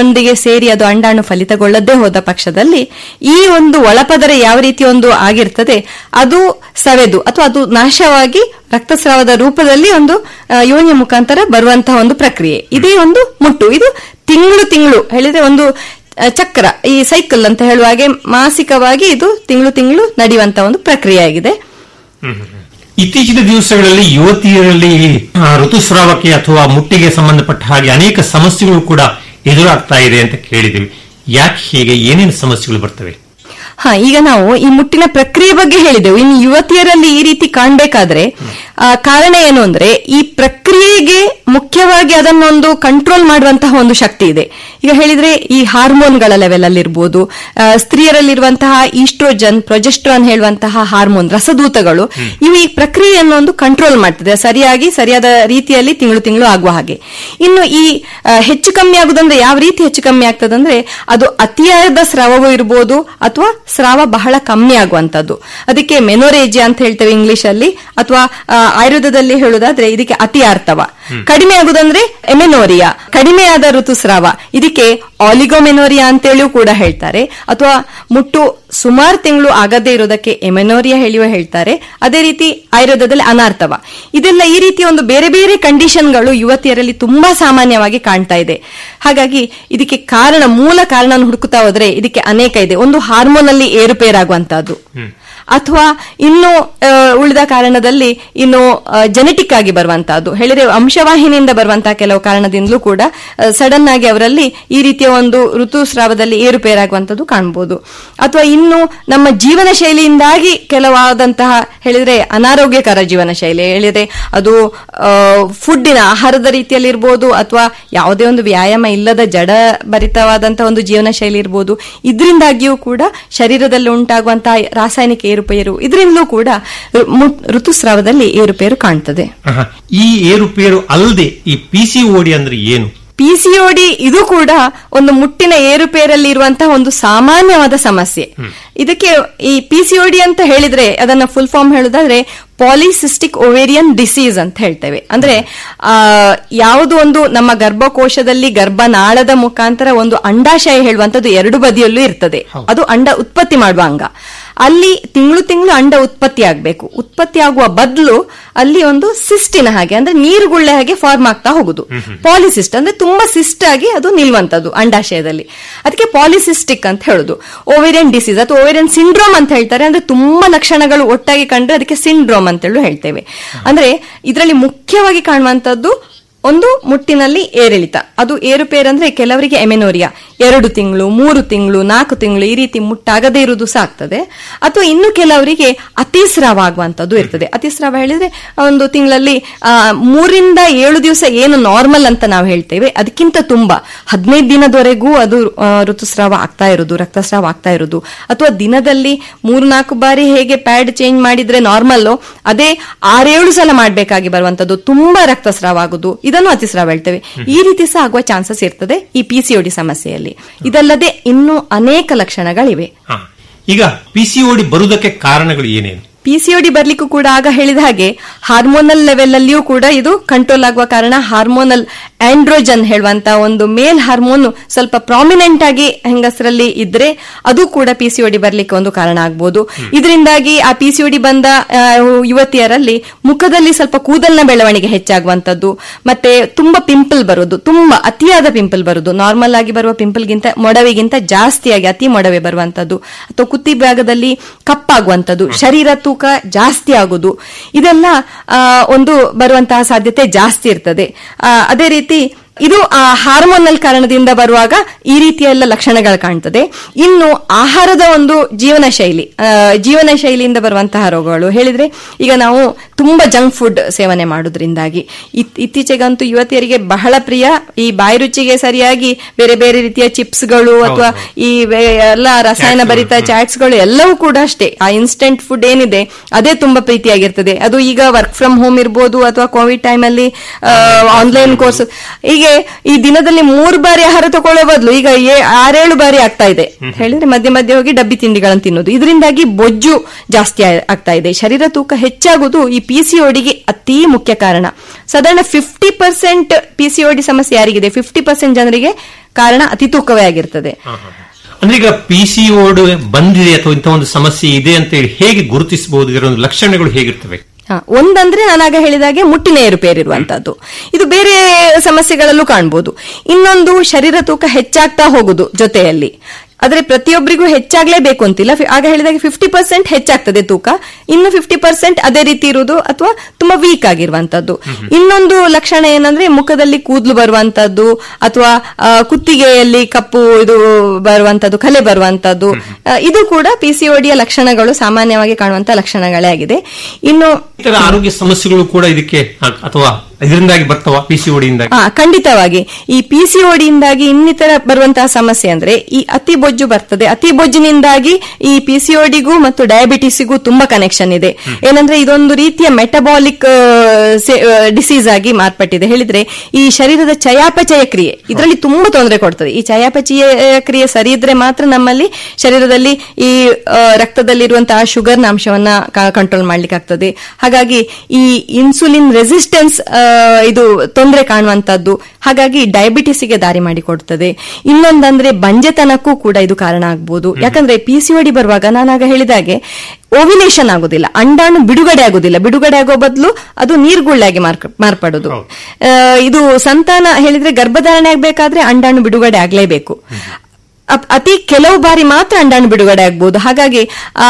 ಅದರೊಂದಿಗೆ ಸೇರಿ ಅದು ಅಂಡಾಣು ಫಲಿತಗೊಳ್ಳದೇ ಹೋದ ಪಕ್ಷದಲ್ಲಿ ಈ ಒಂದು ಒಳಪದರ ಯಾವ ರೀತಿ ಒಂದು ಆಗಿರ್ತದೆ ಅದು ಸವೆದು ಅಥವಾ ಅದು ನಾಶವಾಗಿ ರಕ್ತಸ್ರಾವದ ರೂಪದಲ್ಲಿ ಒಂದು ಆ, ಯೋನಿಯ ಮುಖಾಂತರ ಬರುವಂತಹ ಒಂದು ಪ್ರಕ್ರಿಯೆ ಇದೇ ಒಂದು ಮುಟ್ಟು ಇದು ತಿಂಗಳು ತಿಂಗಳು ಹೇಳಿದ್ರೆ ಒಂದು ಆ, ಚಕ್ರ ಈ ಸೈಕಲ್ ಅಂತ ಹೇಳುವ ಹಾಗೆ ಮಾಸಿಕವಾಗಿ ಇದು ತಿಂಗಳು ತಿಂಗಳು ನಡೆಯುವಂತಹ ಒಂದು ಪ್ರಕ್ರಿಯೆ ಆಗಿದೆ ಇತ್ತೀಚಿನ ದಿವಸಗಳಲ್ಲಿ ಯುವತಿಯರಲ್ಲಿ ಆ, ಋತುಸ್ರಾವಕ್ಕೆ ಅಥವಾ ಮುಟ್ಟಿಗೆ ಸಂಬಂಧಪಟ್ಟ ಹಾಗೆ ಅನೇಕ ಸಮಸ್ಯೆಗಳು ಕೂಡ ಎದುರಾಗ್ತಾ ಇದೆ ಅಂತ ಕೇಳಿದ್ದೀವಿ ಯಾಕೆ ಹೀಗೆ ಏನೇನು ಸಮಸ್ಯೆಗಳು ಬರ್ತವೆ ಹಾ ಈಗ ನಾವು ಈ ಮುಟ್ಟಿನ ಪ್ರಕ್ರಿಯೆ ಬಗ್ಗೆ ಹೇಳಿದೆವು ಇನ್ನು ಯುವತಿಯರಲ್ಲಿ ಈ ರೀತಿ ಕಾಣ್ಬೇಕಾದ್ರೆ ಆ, ಕಾರಣ ಏನು ಅಂದ್ರೆ ಈ ಪ್ರಕ್ರಿಯೆಗೆ ಮುಖ್ಯವಾಗಿ ಅದನ್ನೊಂದು ಕಂಟ್ರೋಲ್ ಮಾಡುವಂತಹ ಒಂದು ಶಕ್ತಿ ಇದೆ ಈಗ ಹೇಳಿದ್ರೆ ಈ ಹಾರ್ಮೋನ್ಗಳ ಲೆವೆಲ್ ಅಲ್ಲಿ ಇರ್ಬೋದು ಆ, ಸ್ತ್ರೀಯರಲ್ಲಿರುವಂತಹ ಈಸ್ಟ್ರೋಜನ್ ಪ್ರೊಜೆಸ್ಟ್ರಾನ್ ಹೇಳುವಂತಹ ಹಾರ್ಮೋನ್ ರಸದೂತಗಳು ಇವು ಈ ಪ್ರಕ್ರಿಯೆಯನ್ನು ಒಂದು ಕಂಟ್ರೋಲ್ ಮಾಡ್ತದೆ ಸರಿಯಾಗಿ ಸರಿಯಾದ ರೀತಿಯಲ್ಲಿ ತಿಂಗಳು ತಿಂಗಳು ಆಗುವ ಹಾಗೆ ಇನ್ನು ಈ ಆ, ಹೆಚ್ಚು ಕಮ್ಮಿ ಆಗುದಂದ್ರೆ ಯಾವ ರೀತಿ ಹೆಚ್ಚು ಕಮ್ಮಿ ಆಗ್ತದಂದ್ರೆ ಅದು ಅತಿಯಾದ ಸ್ರಾವವೂ ಇರಬಹುದು ಅಥವಾ ಸ್ರಾವ ಬಹಳ ಕಮ್ಮಿ ಆಗುವಂತದ್ದು ಅದಕ್ಕೆ ಮೆನೋರೇಜಿಯಾ ಅಂತ ಹೇಳ್ತೇವೆ ಇಂಗ್ಲಿಷ್ ಅಲ್ಲಿ ಅಥವಾ ಆ, ಆಯುರ್ವೇದದಲ್ಲಿ ಹೇಳುದಾದ್ರೆ ಇದಕ್ಕೆ ಅತಿ ಆರ್ತವ ಕಡಿಮೆ ಆಗುದಂದ್ರೆ ಎಮೆನೋರಿಯಾ ಕಡಿಮೆ ಆದ ಋತುಸ್ರಾವ ಇದಕ್ಕೆ ಆಲಿಗೋಮೆನೋರಿಯಾ ಅಂತೇಳಿಯೂ ಕೂಡ ಹೇಳ್ತಾರೆ ಅಥವಾ ಮುಟ್ಟು ಸುಮಾರು ತಿಂಗಳು ಆಗದೇ ಇರೋದಕ್ಕೆ ಎಮೆನೋರಿಯಾ ಹೇಳಿಯೂ ಹೇಳ್ತಾರೆ ಅದೇ ರೀತಿ ಆಯುರ್ವೇದದಲ್ಲಿ ಅನಾರ್ಥವ ಇದೆಲ್ಲ ಈ ರೀತಿಯ ಒಂದು ಬೇರೆ ಬೇರೆ ಕಂಡೀಷನ್ಗಳು ಯುವತಿಯರಲ್ಲಿ ತುಂಬಾ ಸಾಮಾನ್ಯವಾಗಿ ಕಾಣ್ತಾ ಇದೆ ಹಾಗಾಗಿ ಇದಕ್ಕೆ ಕಾರಣ ಮೂಲ ಕಾರಣ ಹುಡುಕುತ್ತಾ ಹೋದ್ರೆ ಇದಕ್ಕೆ ಅನೇಕ ಇದೆ ಒಂದು ಹಾರ್ಮೋನ್ ಅಲ್ಲಿ ಏರುಪೇರಾಗುವಂತಹದ್ದು ಅಥವಾ ಇನ್ನು ಆ, ಉಳಿದ ಕಾರಣದಲ್ಲಿ ಇನ್ನು ಜೆನೆಟಿಕ್ ಆಗಿ ಬರುವಂತಹದ್ದು ಹೇಳಿದ್ರೆ ಅಂಶವಾಹಿನಿಯಿಂದ ಬರುವಂತಹ ಕೆಲವು ಕಾರಣದಿಂದಲೂ ಕೂಡ ಸಡನ್ ಆಗಿ ಅವರಲ್ಲಿ ಈ ರೀತಿಯ ಒಂದು ಋತುಸ್ರಾವದಲ್ಲಿ ಏರುಪೇರಾಗುವಂತದ್ದು ಕಾಣಬಹುದು ಅಥವಾ ಇನ್ನು ನಮ್ಮ ಜೀವನ ಶೈಲಿಯಿಂದಾಗಿ ಕೆಲವಾದಂತಹ ಹೇಳಿದ್ರೆ ಅನಾರೋಗ್ಯಕರ ಜೀವನ ಶೈಲಿ ಹೇಳಿದ್ರೆ ಅದು ಫುಡ್ಡಿನ ಆಹಾರದ ರೀತಿಯಲ್ಲಿ ಇರ್ಬೋದು ಅಥವಾ ಯಾವುದೇ ಒಂದು ವ್ಯಾಯಾಮ ಇಲ್ಲದ ಜಡ ಭರಿತವಾದಂತಹ ಒಂದು ಜೀವನ ಶೈಲಿ ಇರ್ಬೋದು ಇದರಿಂದಾಗಿಯೂ ಕೂಡ ಶರೀರದಲ್ಲಿ ಉಂಟಾಗುವಂತಹ ರಾಸಾಯನಿಕ ಏರುಪೇರು ಇದರಿಂದಲೂ ಕೂಡ ಋ- ಮು- ಋತುಸ್ರಾವದಲ್ಲಿ ಏರುಪೇರು ಕಾಣ್ತದೆ ಆಹಾ. ಈ ಏರುಪೇರು ಅಲ್ಲದೆ ಈ ಪಿಸಿಒಡಿ ಅಂದ್ರೆ ಏನು ಪಿಸಿಒಡಿ ಇದು ಕೂಡ ಒಂದು ಮುಟ್ಟಿನ ಏರುಪೇರಲ್ಲಿ ಇರುವಂತಹ ಒಂದು ಸಾಮಾನ್ಯವಾದ ಸಮಸ್ಯೆ ಇದಕ್ಕೆ ಈ ಪಿಸಿಒಡಿ ಅಂತ ಹೇಳಿದ್ರೆ ಅದನ್ನ ಫುಲ್ ಫಾರ್ಮ್ ಹೇಳುದಾದ್ರೆ ಪಾಲಿಸಿಸ್ಟಿಕ್ ಓವೇರಿಯನ್ ಡಿಸೀಸ್ ಅಂತ ಹೇಳ್ತೇವೆ ಅಂದ್ರೆ ಆ, ಯಾವುದು ಒಂದು ನಮ್ಮ ಗರ್ಭಕೋಶದಲ್ಲಿ ಗರ್ಭನಾಳದ ಮುಖಾಂತರ ಒಂದು ಅಂಡಾಶಯ ಹೇಳುವಂತದ್ದು ಎರಡು ಬದಿಯಲ್ಲೂ ಇರ್ತದೆ ಅದು ಅಂಡ ಉತ್ಪತ್ತಿ ಮಾಡುವ ಅಂಗ ಅಲ್ಲಿ ತಿಂಗಳು ತಿಂಗಳು ಅಂಡ ಉತ್ಪತ್ತಿ ಆಗಬೇಕು ಉತ್ಪತ್ತಿ ಆಗುವ ಬದಲು ಅಲ್ಲಿ ಒಂದು ಸಿಸ್ಟಿನ ಹಾಗೆ ಅಂದ್ರೆ ನೀರುಗುಳ್ಳೆ ಹಾಗೆ ಫಾರ್ಮ್ ಆಗ್ತಾ ಹೋಗುದು ಪಾಲಿಸಿಸ್ಟ್ ಅಂದ್ರೆ ತುಂಬಾ ಸಿಸ್ಟ್ ಆಗಿ ಅದು ನಿಲ್ವಂತದ್ದು ಅಂಡಾಶಯದಲ್ಲಿ ಅದಕ್ಕೆ ಪಾಲಿಸಿಸ್ಟಿಕ್ ಅಂತ ಹೇಳುದು ಓವೇರಿಯನ್ ಡಿಸೀಸ್ ಅಥವಾ ಓವೇರಿಯನ್ ಸಿಂಡ್ರೋಮ್ ಅಂತ ಹೇಳ್ತಾರೆ ಅಂದ್ರೆ ತುಂಬಾ ಲಕ್ಷಣಗಳು ಒಟ್ಟಾಗಿ ಕಂಡ್ರೆ ಅದಕ್ಕೆ ಸಿಂಡ್ರೋಮ್ ಅಂತೇಳಿ ಹೇಳ್ತೇವೆ ಅಂದ್ರೆ ಇದರಲ್ಲಿ ಮುಖ್ಯವಾಗಿ ಕಾಣುವಂತದ್ದು ಒಂದು ಮುಟ್ಟಿನಲ್ಲಿ ಏರಿಳಿತ ಅದು ಏರುಪೇರು ಅಂದ್ರೆ ಕೆಲವರಿಗೆ ಎಮೆನೋರಿಯಾ ಎರಡು ತಿಂಗಳು ಮೂರು ತಿಂಗಳು ನಾಲ್ಕು ತಿಂಗಳು ಈ ರೀತಿ ಮುಟ್ಟಾಗದೇ ಇರುವುದು ಸಹ ಆಗ್ತದೆ ಅಥವಾ ಇನ್ನು ಕೆಲವರಿಗೆ ಅತಿಸ್ರಾವ ಆಗುವಂತದ್ದು ಇರ್ತದೆ ಅತಿಸ್ರಾವ ಹೇಳಿದ್ರೆ ಒಂದು ತಿಂಗಳಲ್ಲಿ ಆ, ಮೂರಿಂದ ಏಳು ದಿವಸ ಏನು ನಾರ್ಮಲ್ ಅಂತ ನಾವು ಹೇಳ್ತೇವೆ ಅದಕ್ಕಿಂತ ತುಂಬಾ ಹದಿನೈದು ದಿನದವರೆಗೂ ಅದು ಆ, ಋತುಸ್ರಾವ ಆಗ್ತಾ ಇರುವುದು ರಕ್ತಸ್ರಾವ ಆಗ್ತಾ ಇರುವುದು ಅಥವಾ ದಿನದಲ್ಲಿ ಮೂರು ನಾಲ್ಕು ಬಾರಿ ಹೇಗೆ ಪ್ಯಾಡ್ ಚೇಂಜ್ ಮಾಡಿದ್ರೆ ನಾರ್ಮಲ್ ಅದೇ ಆರೇಳು ಸಲ ಮಾಡಬೇಕಾಗಿ ಬರುವಂತದ್ದು ತುಂಬಾ ರಕ್ತಸ್ರಾವ ಆಗುದು ಇದನ್ನು ಅತಿಸ್ರಾವ ಹೇಳ್ತೇವೆ ಈ ರೀತಿ ಸಹ ಆಗುವ ಚಾನ್ಸಸ್ ಇರ್ತದೆ ಈ ಪಿಸಿಒಡಿ ಸಮಸ್ಯೆಯಲ್ಲಿ ಇದಲ್ಲದೆ ಇನ್ನೂ ಅನೇಕ ಲಕ್ಷಣಗಳಿವೆ ಹಾ. ಈಗ ಪಿಸಿಒಡಿ ಬರುವುದಕ್ಕೆ ಕಾರಣಗಳು ಏನೇನು ಪಿಸಿಒಡಿ ಬರ್ಲಿಕ್ಕೂ ಕೂಡ ಆಗ ಹೇಳಿದ ಹಾಗೆ ಹಾರ್ಮೋನಲ್ ಲೆವೆಲ್ ಅಲ್ಲಿಯೂ ಕೂಡ ಇದು ಕಂಟ್ರೋಲ್ ಆಗುವ ಕಾರಣ ಹಾರ್ಮೋನಲ್ ಆಂಡ್ರೋಜನ್ ಹೇಳುವಂತ ಒಂದು ಮೇಲ್ ಹಾರ್ಮೋನ್ ಸ್ವಲ್ಪ ಪ್ರಾಮಿನೆಂಟ್ ಆಗಿ ಹೆಂಗಸರಲ್ಲಿ ಇದ್ರೆ ಅದು ಕೂಡ ಪಿಸಿಒಡಿ ಬರ್ಲಿಕ್ಕೆ ಒಂದು ಕಾರಣ ಆಗ್ಬೋದು ಇದರಿಂದಾಗಿ ಆ ಪಿಸಿಒಡಿ ಬಂದ ಆ, ಯುವತಿಯರಲ್ಲಿ ಮುಖದಲ್ಲಿ ಸ್ವಲ್ಪ ಕೂದಲಿನ ಬೆಳವಣಿಗೆ ಹೆಚ್ಚಾಗುವಂತದ್ದು ಮತ್ತೆ ತುಂಬಾ ಪಿಂಪಲ್ ಬರೋದು ತುಂಬಾ ಅತಿಯಾದ ಪಿಂಪಲ್ ಬರೋದು ನಾರ್ಮಲ್ ಆಗಿ ಬರುವ ಪಿಂಪಲ್ಗಿಂತ ಮೊಡವೆಗಿಂತ ಜಾಸ್ತಿಯಾಗಿ ಅತಿ ಮೊಡವೆ ಬರುವಂತದ್ದು ಅಥವಾ ಕುತ್ತಿ ಭಾಗದಲ್ಲಿ ಕಪ್ಪಾಗುವಂತದ್ದು ಶರೀರ ತೂಕ ಜಾಸ್ತಿ ಆಗುದು ಇದೆಲ್ಲ ಆ, ಒಂದು ಬರುವಂತಹ ಸಾಧ್ಯತೆ ಜಾಸ್ತಿ ಇರ್ತದೆ ಆ, ಅದೇ ರೀತಿ ಇದು ಆ ಹಾರ್ಮೋನಲ್ ಕಾರಣದಿಂದ ಬರುವಾಗ ಈ ರೀತಿಯ ಎಲ್ಲ ಲಕ್ಷಣಗಳು ಕಾಣ್ತದೆ ಇನ್ನು ಆಹಾರದ ಒಂದು ಜೀವನ ಶೈಲಿ ಆ, ಜೀವನ ಶೈಲಿಯಿಂದ ಬರುವಂತಹ ರೋಗಗಳು ಹೇಳಿದ್ರೆ ಈಗ ನಾವು ತುಂಬಾ ಜಂಕ್ ಫುಡ್ ಸೇವನೆ ಮಾಡೋದ್ರಿಂದಾಗಿ ಇತ್- ಇತ್ತೀಚೆಗಂತೂ ಯುವತಿಯರಿಗೆ ಬಹಳ ಪ್ರಿಯ ಈ ಬಾಯಿ ರುಚಿಗೆ ಸರಿಯಾಗಿ ಬೇರೆ ಬೇರೆ ರೀತಿಯ ಚಿಪ್ಸ್ಗಳು ಅಥವಾ ಈ ವೇ- ಎಲ್ಲ ರಸಾಯನ ಭರಿತ ಚಾಟ್ಸ್ಗಳು ಎಲ್ಲವೂ ಕೂಡ ಅಷ್ಟೇ ಆ ಇನ್ಸ್ಟೆಂಟ್ ಫುಡ್ ಏನಿದೆ ಅದೇ ತುಂಬಾ ಪ್ರೀತಿಯಾಗಿರ್ತದೆ ಅದು ಈಗ ವರ್ಕ್ ಫ್ರಮ್ ಹೋಮ್ ಇರ್ಬೋದು ಅಥವಾ ಕೋವಿಡ್ ಟೈಮ್ ಅಲ್ಲಿ ಆನ್ಲೈನ್ ಕೋರ್ಸ್ ಈಗ ಅವರಿಗೆ ಈ ದಿನದಲ್ಲಿ ಮೂರು ಬಾರಿ ಆಹಾರ ತಗೊಳ್ಳೋ ಬದಲು ಈಗ ಏ- ಆರೇಳು ಬಾರಿ ಆಗ್ತಾ ಇದೆ ಹೇಳಿದ್ರೆ ಮಧ್ಯೆ ಮಧ್ಯೆ ಹೋಗಿ ಡಬ್ಬಿ ತಿಂಡಿಗಳನ್ನು ತಿನ್ನೋದು ಇದರಿಂದಾಗಿ ಬೊಜ್ಜು ಜಾಸ್ತಿ ಆ- ಆಗ್ತಾ ಇದೆ ಶರೀರ ತೂಕ ಹೆಚ್ಚಾಗುವುದು ಈ ಪಿಸಿಒಡಿಗೆ ಅತಿ ಮುಖ್ಯ ಕಾರಣ ಸಾಧಾರಣ ಫಿಫ್ಟಿ ಪರ್ಸೆಂಟ್ ಪಿಸಿಒಡಿ ಸಮಸ್ಯೆ ಯಾರಿಗಿದೆ ಫಿಫ್ಟಿ ಪರ್ಸೆಂಟ್ ಜನರಿಗೆ ಕಾರಣ ಅತಿ ತೂಕವೇ ಆಗಿರ್ತದೆ ಅಂದ್ರೆ ಈಗ ಪಿ ಸಿ ಓಡ್ ಬಂದಿದೆ ಅಥವಾ ಇಂಥ ಒಂದು ಸಮಸ್ಯೆ ಇದೆ ಅಂತ ಹೇಳಿ ಹೇಗೆ ಗುರುತಿಸಬಹುದು ಇದರ ಒಂದು ಲಕ್ಷಣಗಳು ಹೇಗಿರ್ತವೆ ಹ, ಒಂದಂದ್ರೆ ನಾನಾಗ ಹೇಳಿದಾಗೆ ಮುಟ್ಟಿನ ಏರುಪೇರಿರುವಂತದ್ದು ಇದು ಬೇರೆ ಸಮಸ್ಯೆಗಳಲ್ಲೂ ಕಾಣ್ಬೋದು ಇನ್ನೊಂದು ಶರೀರ ತೂಕ ಹೆಚ್ಚಾಗ್ತಾ ಹೋಗುದು ಜೊತೆಯಲ್ಲಿ ಆದ್ರೆ ಪ್ರತಿಯೊಬ್ಬರಿಗೂ ಹೆಚ್ಚಾಗ್ಲೇಬೇಕು ಅಂತಿಲ್ಲ ಫಿ- ಆಗ ಹೇಳಿದಾಗೆ ಫಿಫ್ಟಿ ಪರ್ಸೆಂಟ್ ಹೆಚ್ಚಾಗ್ತದೆ ತೂಕ ಇನ್ನು ಫಿಫ್ಟಿ ಪರ್ಸೆಂಟ್ ಅದೇ ರೀತಿ ಇರುವುದು ಅಥವಾ ತುಂಬಾ ವೀಕ್ ಆಗಿರುವಂತದ್ದು ಇನ್ನೊಂದು ಲಕ್ಷಣ ಏನಂದ್ರೆ ಮುಖದಲ್ಲಿ ಕೂದಲು ಬರುವಂತದ್ದು ಅಥವಾ ಆ, ಕುತ್ತಿಗೆಯಲ್ಲಿ ಕಪ್ಪು ಇದು ಬರುವಂತದ್ದು ಕಲೆ ಬರುವಂತದ್ದು ಆ, ಇದು ಕೂಡ ಪಿಸಿಒಡಿಯ ಲಕ್ಷಣಗಳು ಸಾಮಾನ್ಯವಾಗಿ ಕಾಣುವಂತ ಲಕ್ಷಣಗಳೇ ಆಗಿದೆ ಇನ್ನು ಇತರ ಆರೋಗ್ಯ ಸಮಸ್ಯೆಗಳು ಕೂಡ ಇದಕ್ಕೆ ಅ- ಅಥವಾ ಇದರಿಂದಾಗಿ ಬರ್ತಾವ ಪಿ ಸಿ ಓಡಿಯಿಂದಾಗಿ ಹಾ ಖಂಡಿತವಾಗಿ ಈ ಪಿಸಿಒಡಿಯಿಂದಾಗಿ ಇನ್ನಿತರ ಬರುವಂತಹ ಸಮಸ್ಯೆ ಅಂದ್ರೆ ಈ ಅತಿ ಬೊಜ್ಜು ಬರ್ತದೆ ಅತಿ ಬೊಜ್ಜಿನಿಂದಾಗಿ ಈ ಪಿಸಿಒಡಿಗೂ ಮತ್ತು ಡಯಾಬಿಟಿಸ್ಗೂ ತುಂಬಾ ಕನೆಕ್ಷನ್ ಇದೆ ಏನಂದ್ರೆ ಇದೊಂದು ರೀತಿಯ ಮೆಟಬಾಲಿಕ್ ಡಿಸೀಸ್ ಆಗಿ ಮಾರ್ಪಟ್ಟಿದೆ ಹೇಳಿದ್ರೆ ಈ ಶರೀರದ ಚಯಾಪಚಯ ಕ್ರಿಯೆ ಇದರಲ್ಲಿ ತುಂಬಾ ತೊಂದರೆ ಕೊಡ್ತದೆ ಈ ಚಯಾಪಚಯ ಕ್ರಿಯೆ ಸರಿ ಇದ್ರೆ ಮಾತ್ರ ನಮ್ಮಲ್ಲಿ ಶರೀರದಲ್ಲಿ ಈ ಆ, ರಕ್ತದಲ್ಲಿರುವಂತಹ ಶುಗರ್ನ ಅಂಶವನ್ನ ಕಂಟ್ರೋಲ್ ಮಾಡ್ಲಿಕ್ಕೆ ಆಗ್ತದೆ ಹಾಗಾಗಿ ಈ ಇನ್ಸುಲಿನ್ ರೆಸಿಸ್ಟೆನ್ಸ್ ಇದು ತೊಂದರೆ ಕಾಣುವಂತದ್ದು ಹಾಗಾಗಿ ಡಯಾಬಿಟಿಸ್ಗೆ ದಾರಿ ಮಾಡಿಕೊಡ್ತದೆ ಇನ್ನೊಂದಂದ್ರೆ ಬಂಜೆತನಕ್ಕೂ ಕೂಡ ಇದು ಕಾರಣ ಆಗ್ಬೋದು ಯಾಕಂದ್ರೆ ಪಿಸಿಒಡಿ ಬರುವಾಗ ನಾನಾಗ ಹೇಳಿದಾಗೆ ಓವಿನೇಷನ್ ಆಗುದಿಲ್ಲ ಅಂಡಾಣು ಬಿಡುಗಡೆ ಆಗುದಿಲ್ಲ ಬಿಡುಗಡೆ ಆಗೋ ಬದಲು ಅದು ನೀರ್ಗುಳ್ಳಾಗಿ ಮಾರ್ಕ- ಮಾರ್ಪಡುದು ಆ, ಇದು ಸಂತಾನ ಹೇಳಿದ್ರೆ ಗರ್ಭಧಾರಣೆ ಆಗ್ಬೇಕಾದ್ರೆ ಅಂಡಾಣು ಬಿಡುಗಡೆ ಆಗ್ಲೇಬೇಕು ಅಪ್- ಅತಿ ಕೆಲವು ಬಾರಿ ಮಾತ್ರ ಅಂಡಾಣು ಬಿಡುಗಡೆ ಆಗ್ಬಹುದು ಹಾಗಾಗಿ ಆ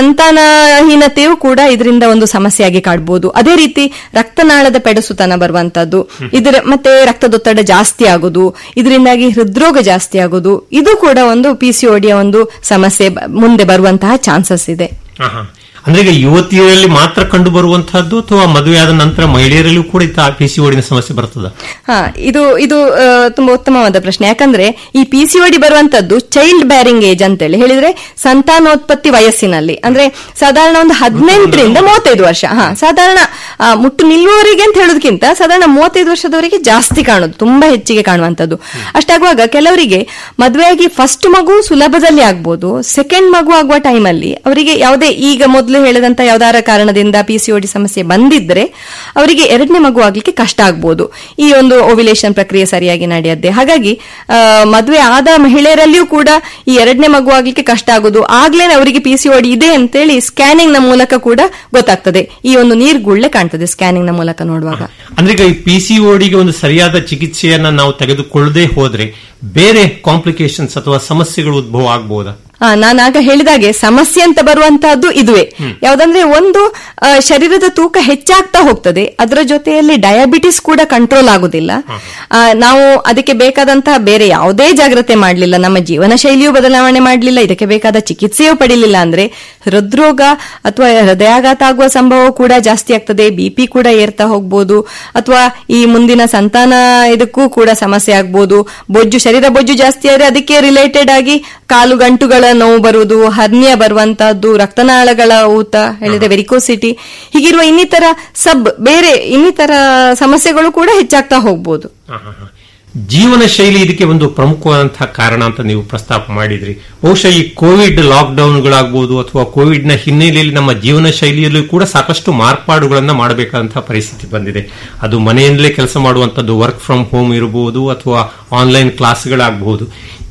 ಸಂತಾನಹೀನತೆಯೂ ಕೂಡ ಇದರಿಂದ ಒಂದು ಸಮಸ್ಯೆಯಾಗಿ ಕಾಡ್ಬೋದು ಅದೇ ರೀತಿ ರಕ್ತನಾಳದ ಪೆಡಸುತನ ಬರುವಂತದ್ದು ಇದರ ಮತ್ತೆ ರಕ್ತದೊತ್ತಡ ಜಾಸ್ತಿ ಆಗುದು ಇದರಿಂದಾಗಿ ಹೃದ್ರೋಗ ಜಾಸ್ತಿ ಆಗುದು ಇದು ಕೂಡ ಒಂದು ಪಿಸಿಒಡಿಯ ಒಂದು ಸಮಸ್ಯೆ ಬ- ಮುಂದೆ ಬರುವಂತಹ ಚಾನ್ಸಸ್ ಇದೆ ಆಹಾ. ಅಂದ್ರೆ ಈಗ ಯುವತಿಯರಲ್ಲಿ ಮಾತ್ರ ಕಂಡು ಬರುವಂತಹದ್ದು ಅಥವಾ ಮದುವೆಯಾದ ನಂತರ ಮಹಿಳೆಯರಲ್ಲೂ ಕೂಡ ಇಂಥ ಪಿ ಸಿ ಓಡಿನ ಸಮಸ್ಯೆ ಬರ್ತದ ಹಾ ಇದು ಇದು ಆ, ತುಂಬಾ ಉತ್ತಮವಾದ ಪ್ರಶ್ನೆ ಯಾಕಂದ್ರೆ ಈ ಪಿಸಿಒಡಿ ಬರುವಂತದ್ದು ಚೈಲ್ಡ್ ಬ್ಯಾರಿಂಗ್ ಏಜ್ ಅಂತೇಳಿ ಹೇಳಿದ್ರೆ ಸಂತಾನೋತ್ಪತ್ತಿ ವಯಸ್ಸಿನಲ್ಲಿ ಅಂದ್ರೆ ಸಾಧಾರಣ ಒಂದು ಹದಿನೆಂಟರಿಂದ ಮೂವತ್ತೈದು ವರ್ಷ ಹಾ ಸಾಧಾರಣ ಆ, ಮುಟ್ಟು ನಿಲ್ಲುವವರಿಗೆ ಅಂತ ಹೇಳೋದಕ್ಕಿಂತ ಸಾಧಾರಣ ಮೂವತ್ತೈದು ವರ್ಷದವರೆಗೆ ಜಾಸ್ತಿ ಕಾಣುದು ತುಂಬಾ ಹೆಚ್ಚಿಗೆ ಕಾಣುವಂತದ್ದು ಅಷ್ಟಾಗುವಾಗ ಕೆಲವರಿಗೆ ಮದುವೆಯಾಗಿ ಫಸ್ಟ್ ಮಗು ಸುಲಭದಲ್ಲಿ ಆಗ್ಬೋದು ಸೆಕೆಂಡ್ ಮಗು ಆಗುವ ಟೈಮಲ್ಲಿ ಅವರಿಗೆ ಯಾವುದೇ ಈಗ ಮೊದಲು ಹೇಳಿದಂತ ಯಾವ್ದಾರ ಕಾರಣದಿಂದ ಪಿಸಿಒಡಿ ಸಮಸ್ಯೆ ಬಂದಿದ್ರೆ ಅವರಿಗೆ ಎರಡನೇ ಮಗು ಆಗ್ಲಿಕ್ಕೆ ಕಷ್ಟ ಆಗ್ಬೋದು ಈ ಒಂದು ಓವಿಲೇಷನ್ ಪ್ರಕ್ರಿಯೆ ಸರಿಯಾಗಿ ನಡೆಯದ್ದೆ ಹಾಗಾಗಿ ಆ, ಮದುವೆ ಆದ ಮಹಿಳೆಯರಲ್ಲಿಯೂ ಕೂಡ ಈ ಎರಡನೇ ಮಗು ಆಗ್ಲಿಕ್ಕೆ ಕಷ್ಟ ಆಗುದು ಆಗ್ಲೇನೆ ಅವರಿಗೆ ಪಿಸಿಒಡಿ ಇದೆ ಅಂತೇಳಿ ಸ್ಕ್ಯಾನಿಂಗ್ ನ ಮೂಲಕ ಕೂಡ ಗೊತ್ತಾಗ್ತದೆ ಈ ಒಂದು ನೀರ್ಗುಳ್ಳೆ ಕಾಣ್ತದೆ ಸ್ಕ್ಯಾನಿಂಗ್ ನ ಮೂಲಕ ನೋಡುವಾಗ ಅಂದ್ರೆ ಈಗ ಈ ಪಿ ಸಿ ಓಡಿಗೆ ಒಂದು ಸರಿಯಾದ ಚಿಕಿತ್ಸೆಯನ್ನ ನಾವು ತೆಗೆದುಕೊಳ್ಳದೆ ಹೋದ್ರೆ ಬೇರೆ ಕಾಂಪ್ಲಿಕೇಶನ್ಸ್ ಅಥವಾ ಸಮಸ್ಯೆಗಳು ಉದ್ಭವ ಆಗಬಹುದಾ ಆ, ನಾನಾಗ ಹೇಳಿದಾಗೆ ಸಮಸ್ಯೆ ಅಂತ ಬರುವಂತಹದ್ದು ಇದುವೇ ಯಾವ್ದಂದ್ರೆ ಒಂದು ಆ, ಶರೀರದ ತೂಕ ಹೆಚ್ಚಾಗ್ತಾ ಹೋಗ್ತದೆ ಅದರ ಜೊತೆಯಲ್ಲಿ ಡಯಾಬಿಟಿಸ್ ಕೂಡ ಕಂಟ್ರೋಲ್ ಆಗುದಿಲ್ಲ ಆ, ನಾವು ಅದಕ್ಕೆ ಬೇಕಾದಂತಹ ಬೇರೆ ಯಾವುದೇ ಜಾಗ್ರತೆ ಮಾಡಲಿಲ್ಲ ನಮ್ಮ ಜೀವನ ಶೈಲಿಯೂ ಬದಲಾವಣೆ ಮಾಡಲಿಲ್ಲ ಇದಕ್ಕೆ ಬೇಕಾದ ಚಿಕಿತ್ಸೆಯೂ ಪಡಿಲಿಲ್ಲ ಅಂದ್ರೆ ಹೃದ್ರೋಗ ಅಥವಾ ಹೃದಯಾಘಾತ ಆಗುವ ಸಂಭವ ಕೂಡ ಜಾಸ್ತಿ ಆಗ್ತದೆ ಬಿಪಿ ಕೂಡ ಏರ್ತಾ ಹೋಗ್ಬೋದು ಅಥವಾ ಈ ಮುಂದಿನ ಸಂತಾನ ಇದಕ್ಕೂ ಕೂಡ ಸಮಸ್ಯೆ ಆಗ್ಬೋದು ಬೊಜ್ಜು ಶರೀರ ಬೊಜ್ಜು ಜಾಸ್ತಿ ಆದ್ರೆ ಅದಕ್ಕೆ ರಿಲೇಟೆಡ್ ಆಗಿ ಕಾಲು ಗಂಟುಗಳ ನೋವು ಬರುವುದು ಹರ್ನಿಯ ಬರುವಂತಹದ್ದು ರಕ್ತನಾಳಗಳ ಊತ ಹೇಳಿದ್ರೆ ವೆರಿಕೋಸಿಟಿ ಹೀಗಿರುವ ಇನ್ನಿತರ ಸಬ್ ಬೇರೆ ಇನ್ನಿತರ ಸಮಸ್ಯೆಗಳು ಕೂಡ ಹೆಚ್ಚಾಗ್ತಾ ಹೋಗ್ಬೋದು ಆಹಾಹಾ. ಜೀವನ ಶೈಲಿ ಇದಕ್ಕೆ ಒಂದು ಪ್ರಮುಖವಾದಂತಹ ಕಾರಣ ಅಂತ ನೀವು ಪ್ರಸ್ತಾಪ ಮಾಡಿದ್ರಿ ಬಹುಶಃ ಈ ಕೋವಿಡ್ ಲಾಕ್ಡೌನ್ಗಳಾಗಬಹುದು ಅಥವಾ ಕೋವಿಡ್ ನ ಹಿನ್ನೆಲೆಯಲ್ಲಿ ನಮ್ಮ ಜೀವನ ಶೈಲಿಯಲ್ಲೂ ಕೂಡ ಸಾಕಷ್ಟು ಮಾರ್ಪಾಡುಗಳನ್ನ ಮಾಡಬೇಕಾದಂತಹ ಪರಿಸ್ಥಿತಿ ಬಂದಿದೆ ಅದು ಮನೆಯಿಂದಲೇ ಕೆಲಸ ಮಾಡುವಂತದ್ದು ವರ್ಕ್ ಫ್ರಮ್ ಹೋಮ್ ಇರಬಹುದು ಅಥವಾ ಆನ್ಲೈನ್ ಕ್ಲಾಸ್ಗಳಾಗಬಹುದು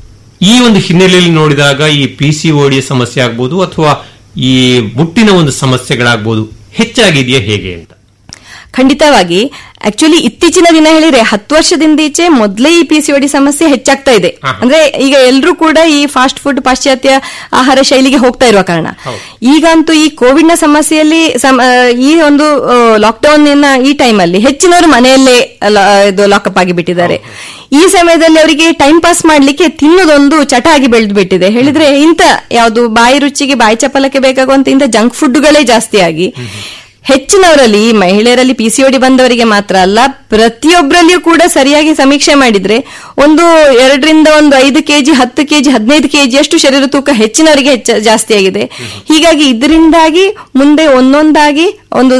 ಈ ಒಂದು ಹಿನ್ನೆಲೆಯಲ್ಲಿ ನೋಡಿದಾಗ ಈ ಪಿ ಸಿ ಓಡಿಯ ಸಮಸ್ಯೆ ಆಗ್ಬೋದು ಅಥವಾ ಈ ಮುಟ್ಟಿನ ಒಂದು ಸಮಸ್ಯೆಗಳಾಗ್ಬೋದು ಹೆಚ್ಚಾಗಿದೆಯಾ ಹೇಗೆ ಅಂತ ಖಂಡಿತವಾಗಿ ಆಕ್ಚುಲಿ ಇತ್ತೀಚಿನ ದಿನ ಹೇಳಿದ್ರೆ ಹತ್ತು ವರ್ಷದಿಂದ ಈಚೆ ಮೊದಲೇ ಈ ಪಿಸಿಒಡಿ ಸಮಸ್ಯೆ ಹೆಚ್ಚಾಗ್ತಾ ಇದೆ ಆಹಾ. ಅಂದ್ರೆ ಈಗ ಎಲ್ಲರೂ ಕೂಡ ಈ ಫಾಸ್ಟ್ ಫುಡ್ ಪಾಶ್ಚಾತ್ಯ ಆಹಾರ ಶೈಲಿಗೆ ಹೋಗ್ತಾ ಇರುವ ಕಾರಣ ಈಗಂತೂ ಈ ಕೋವಿಡ್ ನ ಸಮಸ್ಯೆಯಲ್ಲಿ ಸಮ- ಆ, ಈ ಒಂದು ಲಾಕ್ಡೌನ್ ಈ ಟೈಮಲ್ಲಿ ಹೆಚ್ಚಿನವರು ಮನೆಯಲ್ಲೇ ಲ- ಇದು ಲಾಕಪ್ ಆಗಿ ಬಿಟ್ಟಿದ್ದಾರೆ ಈ ಸಮಯದಲ್ಲಿ ಅವರಿಗೆ ಟೈಮ್ ಪಾಸ್ ಮಾಡ್ಲಿಕ್ಕೆ ತಿನ್ನೋದೊಂದು ಚಟ ಆಗಿ ಬೆಳೆದು ಬಿಟ್ಟಿದೆ ಹೇಳಿದ್ರೆ ಇಂಥ ಯಾವುದು ಬಾಯಿ ರುಚಿಗೆ ಬಾಯಿ ಚಪಲಕ್ಕೆ ಬೇಕಾಗುವಂತ ಇಂಥ ಜಂಕ್ ಫುಡ್ಗಳೇ ಜಾಸ್ತಿ ಆಗಿ ಹೆಚ್ಚಿನವರಲ್ಲಿ ಈ ಮಹಿಳೆಯರಲ್ಲಿ ಪಿಸಿಒಡಿ ಬಂದವರಿಗೆ ಮಾತ್ರ ಅಲ್ಲ ಪ್ರತಿಯೊಬ್ಬರಲ್ಲಿಯೂ ಕೂಡ ಸರಿಯಾಗಿ ಸಮೀಕ್ಷೆ ಮಾಡಿದ್ರೆ ಒಂದು ಎರಡರಿಂದ ಒಂದು ಐದು ಕೆಜಿ ಹತ್ತು ಕೆಜಿ ಹದಿನೈದು ಕೆಜಿ ಅಷ್ಟು ಶರೀರ ತೂಕ ಹೆಚ್ಚಿನವರಿಗೆ ಹೆಚ್ಚ ಜಾಸ್ತಿ ಆಗಿದೆ ಹೀಗಾಗಿ ಇದರಿಂದಾಗಿ ಮುಂದೆ ಒಂದೊಂದಾಗಿ ಒಂದು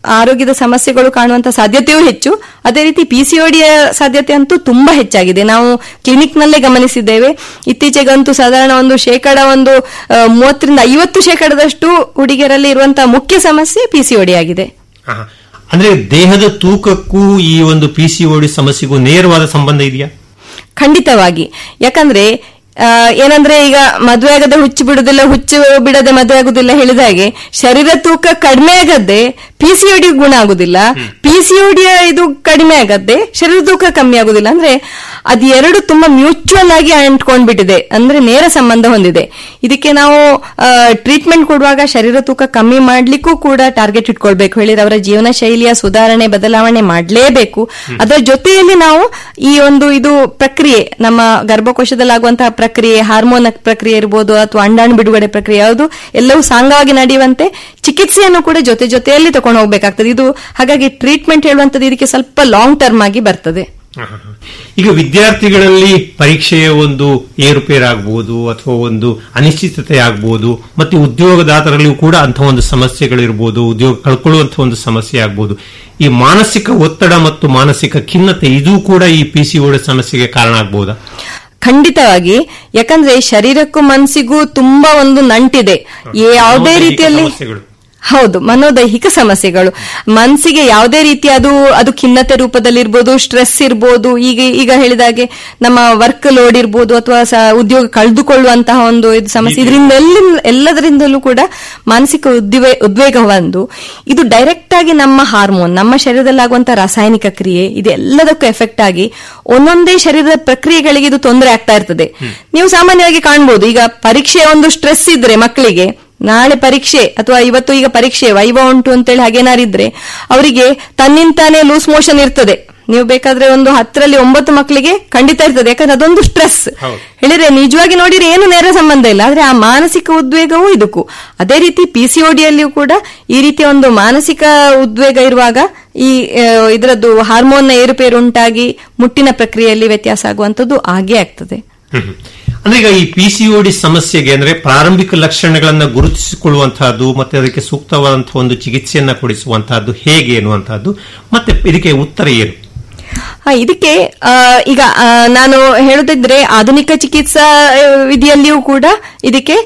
ಆರೋಗ್ಯದ ಸಮಸ್ಯೆಗಳು ಕಾಣುವಂತ ಸಾಧ್ಯತೆಯೂ ಹೆಚ್ಚು ಅದೇ ರೀತಿ ಪಿಸಿಒಡಿಯ ಸಾಧ್ಯತೆ ಅಂತೂ ತುಂಬಾ ಹೆಚ್ಚಾಗಿದೆ ನಾವು ಕ್ಲಿನಿಕ್ ನಲ್ಲೇ ಗಮನಿಸಿದ್ದೇವೆ ಇತ್ತೀಚೆಗಂತೂ ಸಾಧಾರಣ ಒಂದು ಶೇಕಡ ಒಂದು ಆ, ಮೂವತ್ತರಿಂದ ಐವತ್ತು ಶೇಕಡದಷ್ಟು ಹುಡುಗಿಯರಲ್ಲಿ ಇರುವಂತಹ ಮುಖ್ಯ ಸಮಸ್ಯೆ ಪಿಸಿಒಡಿ ಆಗಿದೆ ಆಹಾ. ಅಂದ್ರೆ ದೇಹದ ತೂಕಕ್ಕೂ ಈ ಒಂದು ಪಿಸಿಒಡಿ ಸಮಸ್ಯೆಗೂ ನೇರವಾದ ಸಂಬಂಧ ಇದೆಯಾ ಖಂಡಿತವಾಗಿ ಯಾಕಂದ್ರೆ ಆ, ಏನಂದ್ರೆ ಈಗ ಮದುವೆ ಆಗದೆ ಹುಚ್ಚು ಬಿಡುದಿಲ್ಲ ಹುಚ್ಚು ಬಿಡದೆ ಮದುವೆ ಆಗುದಿಲ್ಲ ಹೇಳಿದ ಹಾಗೆ ಶರೀರ ತೂಕ ಕಡಿಮೆ ಆಗದೆ ಪಿಸಿಒಡಿ ಗುಣ ಆಗುದಿಲ್ಲ ಪಿಸಿಒಡಿಯ ಇದು ಕಡಿಮೆ ಆಗದೆ ಶರೀರ ತೂಕ ಕಮ್ಮಿ ಆಗುದಿಲ್ಲ ಅಂದ್ರೆ ಅದು ಎರಡು ತುಂಬಾ ಮ್ಯೂಚುವಲ್ ಆಗಿ ಅಂಟ್ಕೊಂಡ್ಬಿಟ್ಟಿದೆ ಅಂದ್ರೆ ನೇರ ಸಂಬಂಧ ಹೊಂದಿದೆ ಇದಕ್ಕೆ ನಾವು ಟ್ರೀಟ್ಮೆಂಟ್ ಕೊಡುವಾಗ ಶರೀರ ತೂಕ ಕಮ್ಮಿ ಮಾಡ್ಲಿಕ್ಕೂ ಕೂಡ ಟಾರ್ಗೆಟ್ ಇಟ್ಕೊಳ್ಬೇಕು ಹೇಳಿದ್ರೆ ಅವರ ಜೀವನ ಶೈಲಿಯ ಸುಧಾರಣೆ ಬದಲಾವಣೆ ಮಾಡಲೇಬೇಕು ಅದರ ಜೊತೆಯಲ್ಲಿ ನಾವು ಈ ಒಂದು ಇದು ಪ್ರಕ್ರಿಯೆ ನಮ್ಮ ಗರ್ಭಕೋಶದಲ್ಲಾಗುವಂತಹ ಪ್ರಕ್ರಿಯೆ ಹಾರ್ಮೋನ್ ಪ್ರಕ್ರಿಯೆ ಇರ್ಬೋದು ಅಥವಾ ಅಂಡಾಣು ಬಿಡುಗಡೆ ಪ್ರಕ್ರಿಯೆ ಯಾವುದು ಎಲ್ಲವೂ ಸಾಂಗವಾಗಿ ನಡೆಯುವಂತೆ ಚಿಕಿತ್ಸೆಯನ್ನು ಕೂಡ ಜೊತೆ ಜೊತೆಯಲ್ಲಿ ತಗೊಂಡು ಹೋಗ್ಬೇಕಾಗ್ತದೆ ಇದು ಹಾಗಾಗಿ ಟ್ರೀಟ್ಮೆಂಟ್ ಹೇಳುವಂತದ್ದು ಇದಕ್ಕೆ ಸ್ವಲ್ಪ ಲಾಂಗ್ ಟರ್ಮ್ ಆಗಿ ಬರ್ತದೆ ಆಹಾ. ಈಗ ವಿದ್ಯಾರ್ಥಿಗಳಲ್ಲಿ ಪರೀಕ್ಷೆಯ ಒಂದು ಏರುಪೇರಾಗಬಹುದು ಅಥವಾ ಒಂದು ಅನಿಶ್ಚಿತತೆ ಆಗಬಹುದು ಮತ್ತೆ ಉದ್ಯೋಗದಾತರಲ್ಲಿಯೂ ಕೂಡ ಅಂತಹ ಒಂದು ಸಮಸ್ಯೆಗಳಿರ್ಬೋದು ಉದ್ಯೋಗ ಕಳ್ಕೊಳ್ಳುವಂತಹ ಒಂದು ಸಮಸ್ಯೆ ಆಗಬಹುದು ಈ ಮಾನಸಿಕ ಒತ್ತಡ ಮತ್ತು ಮಾನಸಿಕ ಖಿನ್ನತೆ ಇದು ಕೂಡ ಈ ಪಿಸಿಒಡಿ ಸಮಸ್ಯೆಗೆ ಕಾರಣ ಆಗಬಹುದಾ ಖಂಡಿತವಾಗಿ ಯಾಕಂದ್ರೆ ಶರೀರಕ್ಕೂ ಮನಸ್ಸಿಗೂ ತುಂಬಾ ಒಂದು ನಂಟಿದೆ ಯಾವುದೇ ಮನೋದೈಹಿಕ ರೀತಿಯಲ್ಲಿ ಸಮಸ್ಯೆಗಳು. ಹೌದು ಮನೋದೈಹಿಕ ಸಮಸ್ಯೆಗಳು ಮನಸ್ಸಿಗೆ ಯಾವುದೇ ರೀತಿ ಅದು ಅದು ಖಿನ್ನತೆ ರೂಪದಲ್ಲಿರ್ಬೋದು ಸ್ಟ್ರೆಸ್ ಇರ್ಬೋದು ಈಗ ಈಗ ಹೇಳಿದಾಗೆ ನಮ್ಮ ವರ್ಕ್ ಲೋಡ್ ಇರ್ಬೋದು ಅಥವಾ ಸ- ಉದ್ಯೋಗ ಕಳೆದುಕೊಳ್ಳುವಂತಹ ಒಂದು ಇದು ಸಮಸ್ಯೆ ಇದರಿಂದ ಎಲ್ಲದರಿಂದಲೂ ಕೂಡ ಮಾನಸಿಕ ಉದ್ವೇ ಉದ್ವೇಗ ಬಂದು ಇದು ಡೈರೆಕ್ಟ್ ಆಗಿ ನಮ್ಮ ಹಾರ್ಮೋನ್ ನಮ್ಮ ಶರೀರದಲ್ಲಾಗುವಂತಹ ರಾಸಾಯನಿಕ ಕ್ರಿಯೆ ಇದೆಲ್ಲದಕ್ಕೂ ಎಫೆಕ್ಟ್ ಆಗಿ ಒಂದೊಂದೇ ಶರೀರದ ಪ್ರಕ್ರಿಯೆಗಳಿಗೆ ಇದು ತೊಂದರೆ ಆಗ್ತಾ ಇರ್ತದೆ ನೀವು ಸಾಮಾನ್ಯವಾಗಿ ಕಾಣ್ಬೋದು ಈಗ ಪರೀಕ್ಷೆಯ ಒಂದು ಸ್ಟ್ರೆಸ್ ಇದ್ರೆ ಮಕ್ಕಳಿಗೆ ನಾಳೆ ಪರೀಕ್ಷೆ ಅಥವಾ ಇವತ್ತು ಈಗ ಪರೀಕ್ಷೆ ವೈವ ಉಂಟು ಅಂತೇಳಿ ಹಾಗೇನಾರಿದ್ರೆ ಅವರಿಗೆ ತನ್ನಿಂತಾನೇ ಲೂಸ್ ಮೋಷನ್ ಇರ್ತದೆ ನೀವು ಬೇಕಾದ್ರೆ ಒಂದು ಹತ್ತರಲ್ಲಿ ಒಂಬತ್ತು ಮಕ್ಕಳಿಗೆ ಖಂಡಿತ ಇರ್ತದೆ ಯಾಕಂದ್ರೆ ಅದೊಂದು ಸ್ಟ್ರೆಸ್ ಹೌದು. ಹೇಳಿದ್ರೆ ನಿಜವಾಗಿ ನೋಡಿದ್ರೆ ಏನು ನೇರ ಸಂಬಂಧ ಇಲ್ಲ ಆದ್ರೆ ಆ ಮಾನಸಿಕ ಉದ್ವೇಗವೂ ಇದಕ್ಕೂ ಅದೇ ರೀತಿ ಪಿಸಿಒಡಿಯಲ್ಲಿಯೂ ಕೂಡ ಈ ರೀತಿಯ ಒಂದು ಮಾನಸಿಕ ಉದ್ವೇಗ ಇರುವಾಗ ಈ ಆ, ಇದರದ್ದು ಹಾರ್ಮೋನ್ನ ಏರುಪೇರು ಉಂಟಾಗಿ ಮುಟ್ಟಿನ ಪ್ರಕ್ರಿಯೆಯಲ್ಲಿ ವ್ಯತ್ಯಾಸ ಆಗುವಂತದ್ದು ಆಗೇ ಆಗ್ತದೆ ಹ್ಮ್. ಅಂದ್ರೆ ಈಗ ಈ ಪಿಸಿಒಡಿ ಸಮಸ್ಯೆಗೆ ಅಂದ್ರೆ ಪ್ರಾರಂಭಿಕ ಲಕ್ಷಣಗಳನ್ನ ಗುರುತಿಸಿಕೊಳ್ಳುವಂತಹದ್ದು ಮತ್ತೆ ಅದಕ್ಕೆ ಸೂಕ್ತವಾದಂತಹ ಒಂದು ಚಿಕಿತ್ಸೆಯನ್ನ ಕೊಡಿಸುವಂತಹದ್ದು ಹೇಗೆ ಎನ್ನುವಂತಹದ್ದು ಮತ್ತೆ ಇದಕ್ಕೆ ಉತ್ತರ ಏನು ಆ, ಇದಕ್ಕೆ ಆ, ಈಗ ಆ, ನಾನು ಹೇಳುದಿದ್ರೆ ಆಧುನಿಕ ಚಿಕಿತ್ಸಾ ಆ, ವಿಧಿಯಲ್ಲಿಯೂ ಕೂಡ ಇದಕ್ಕೆ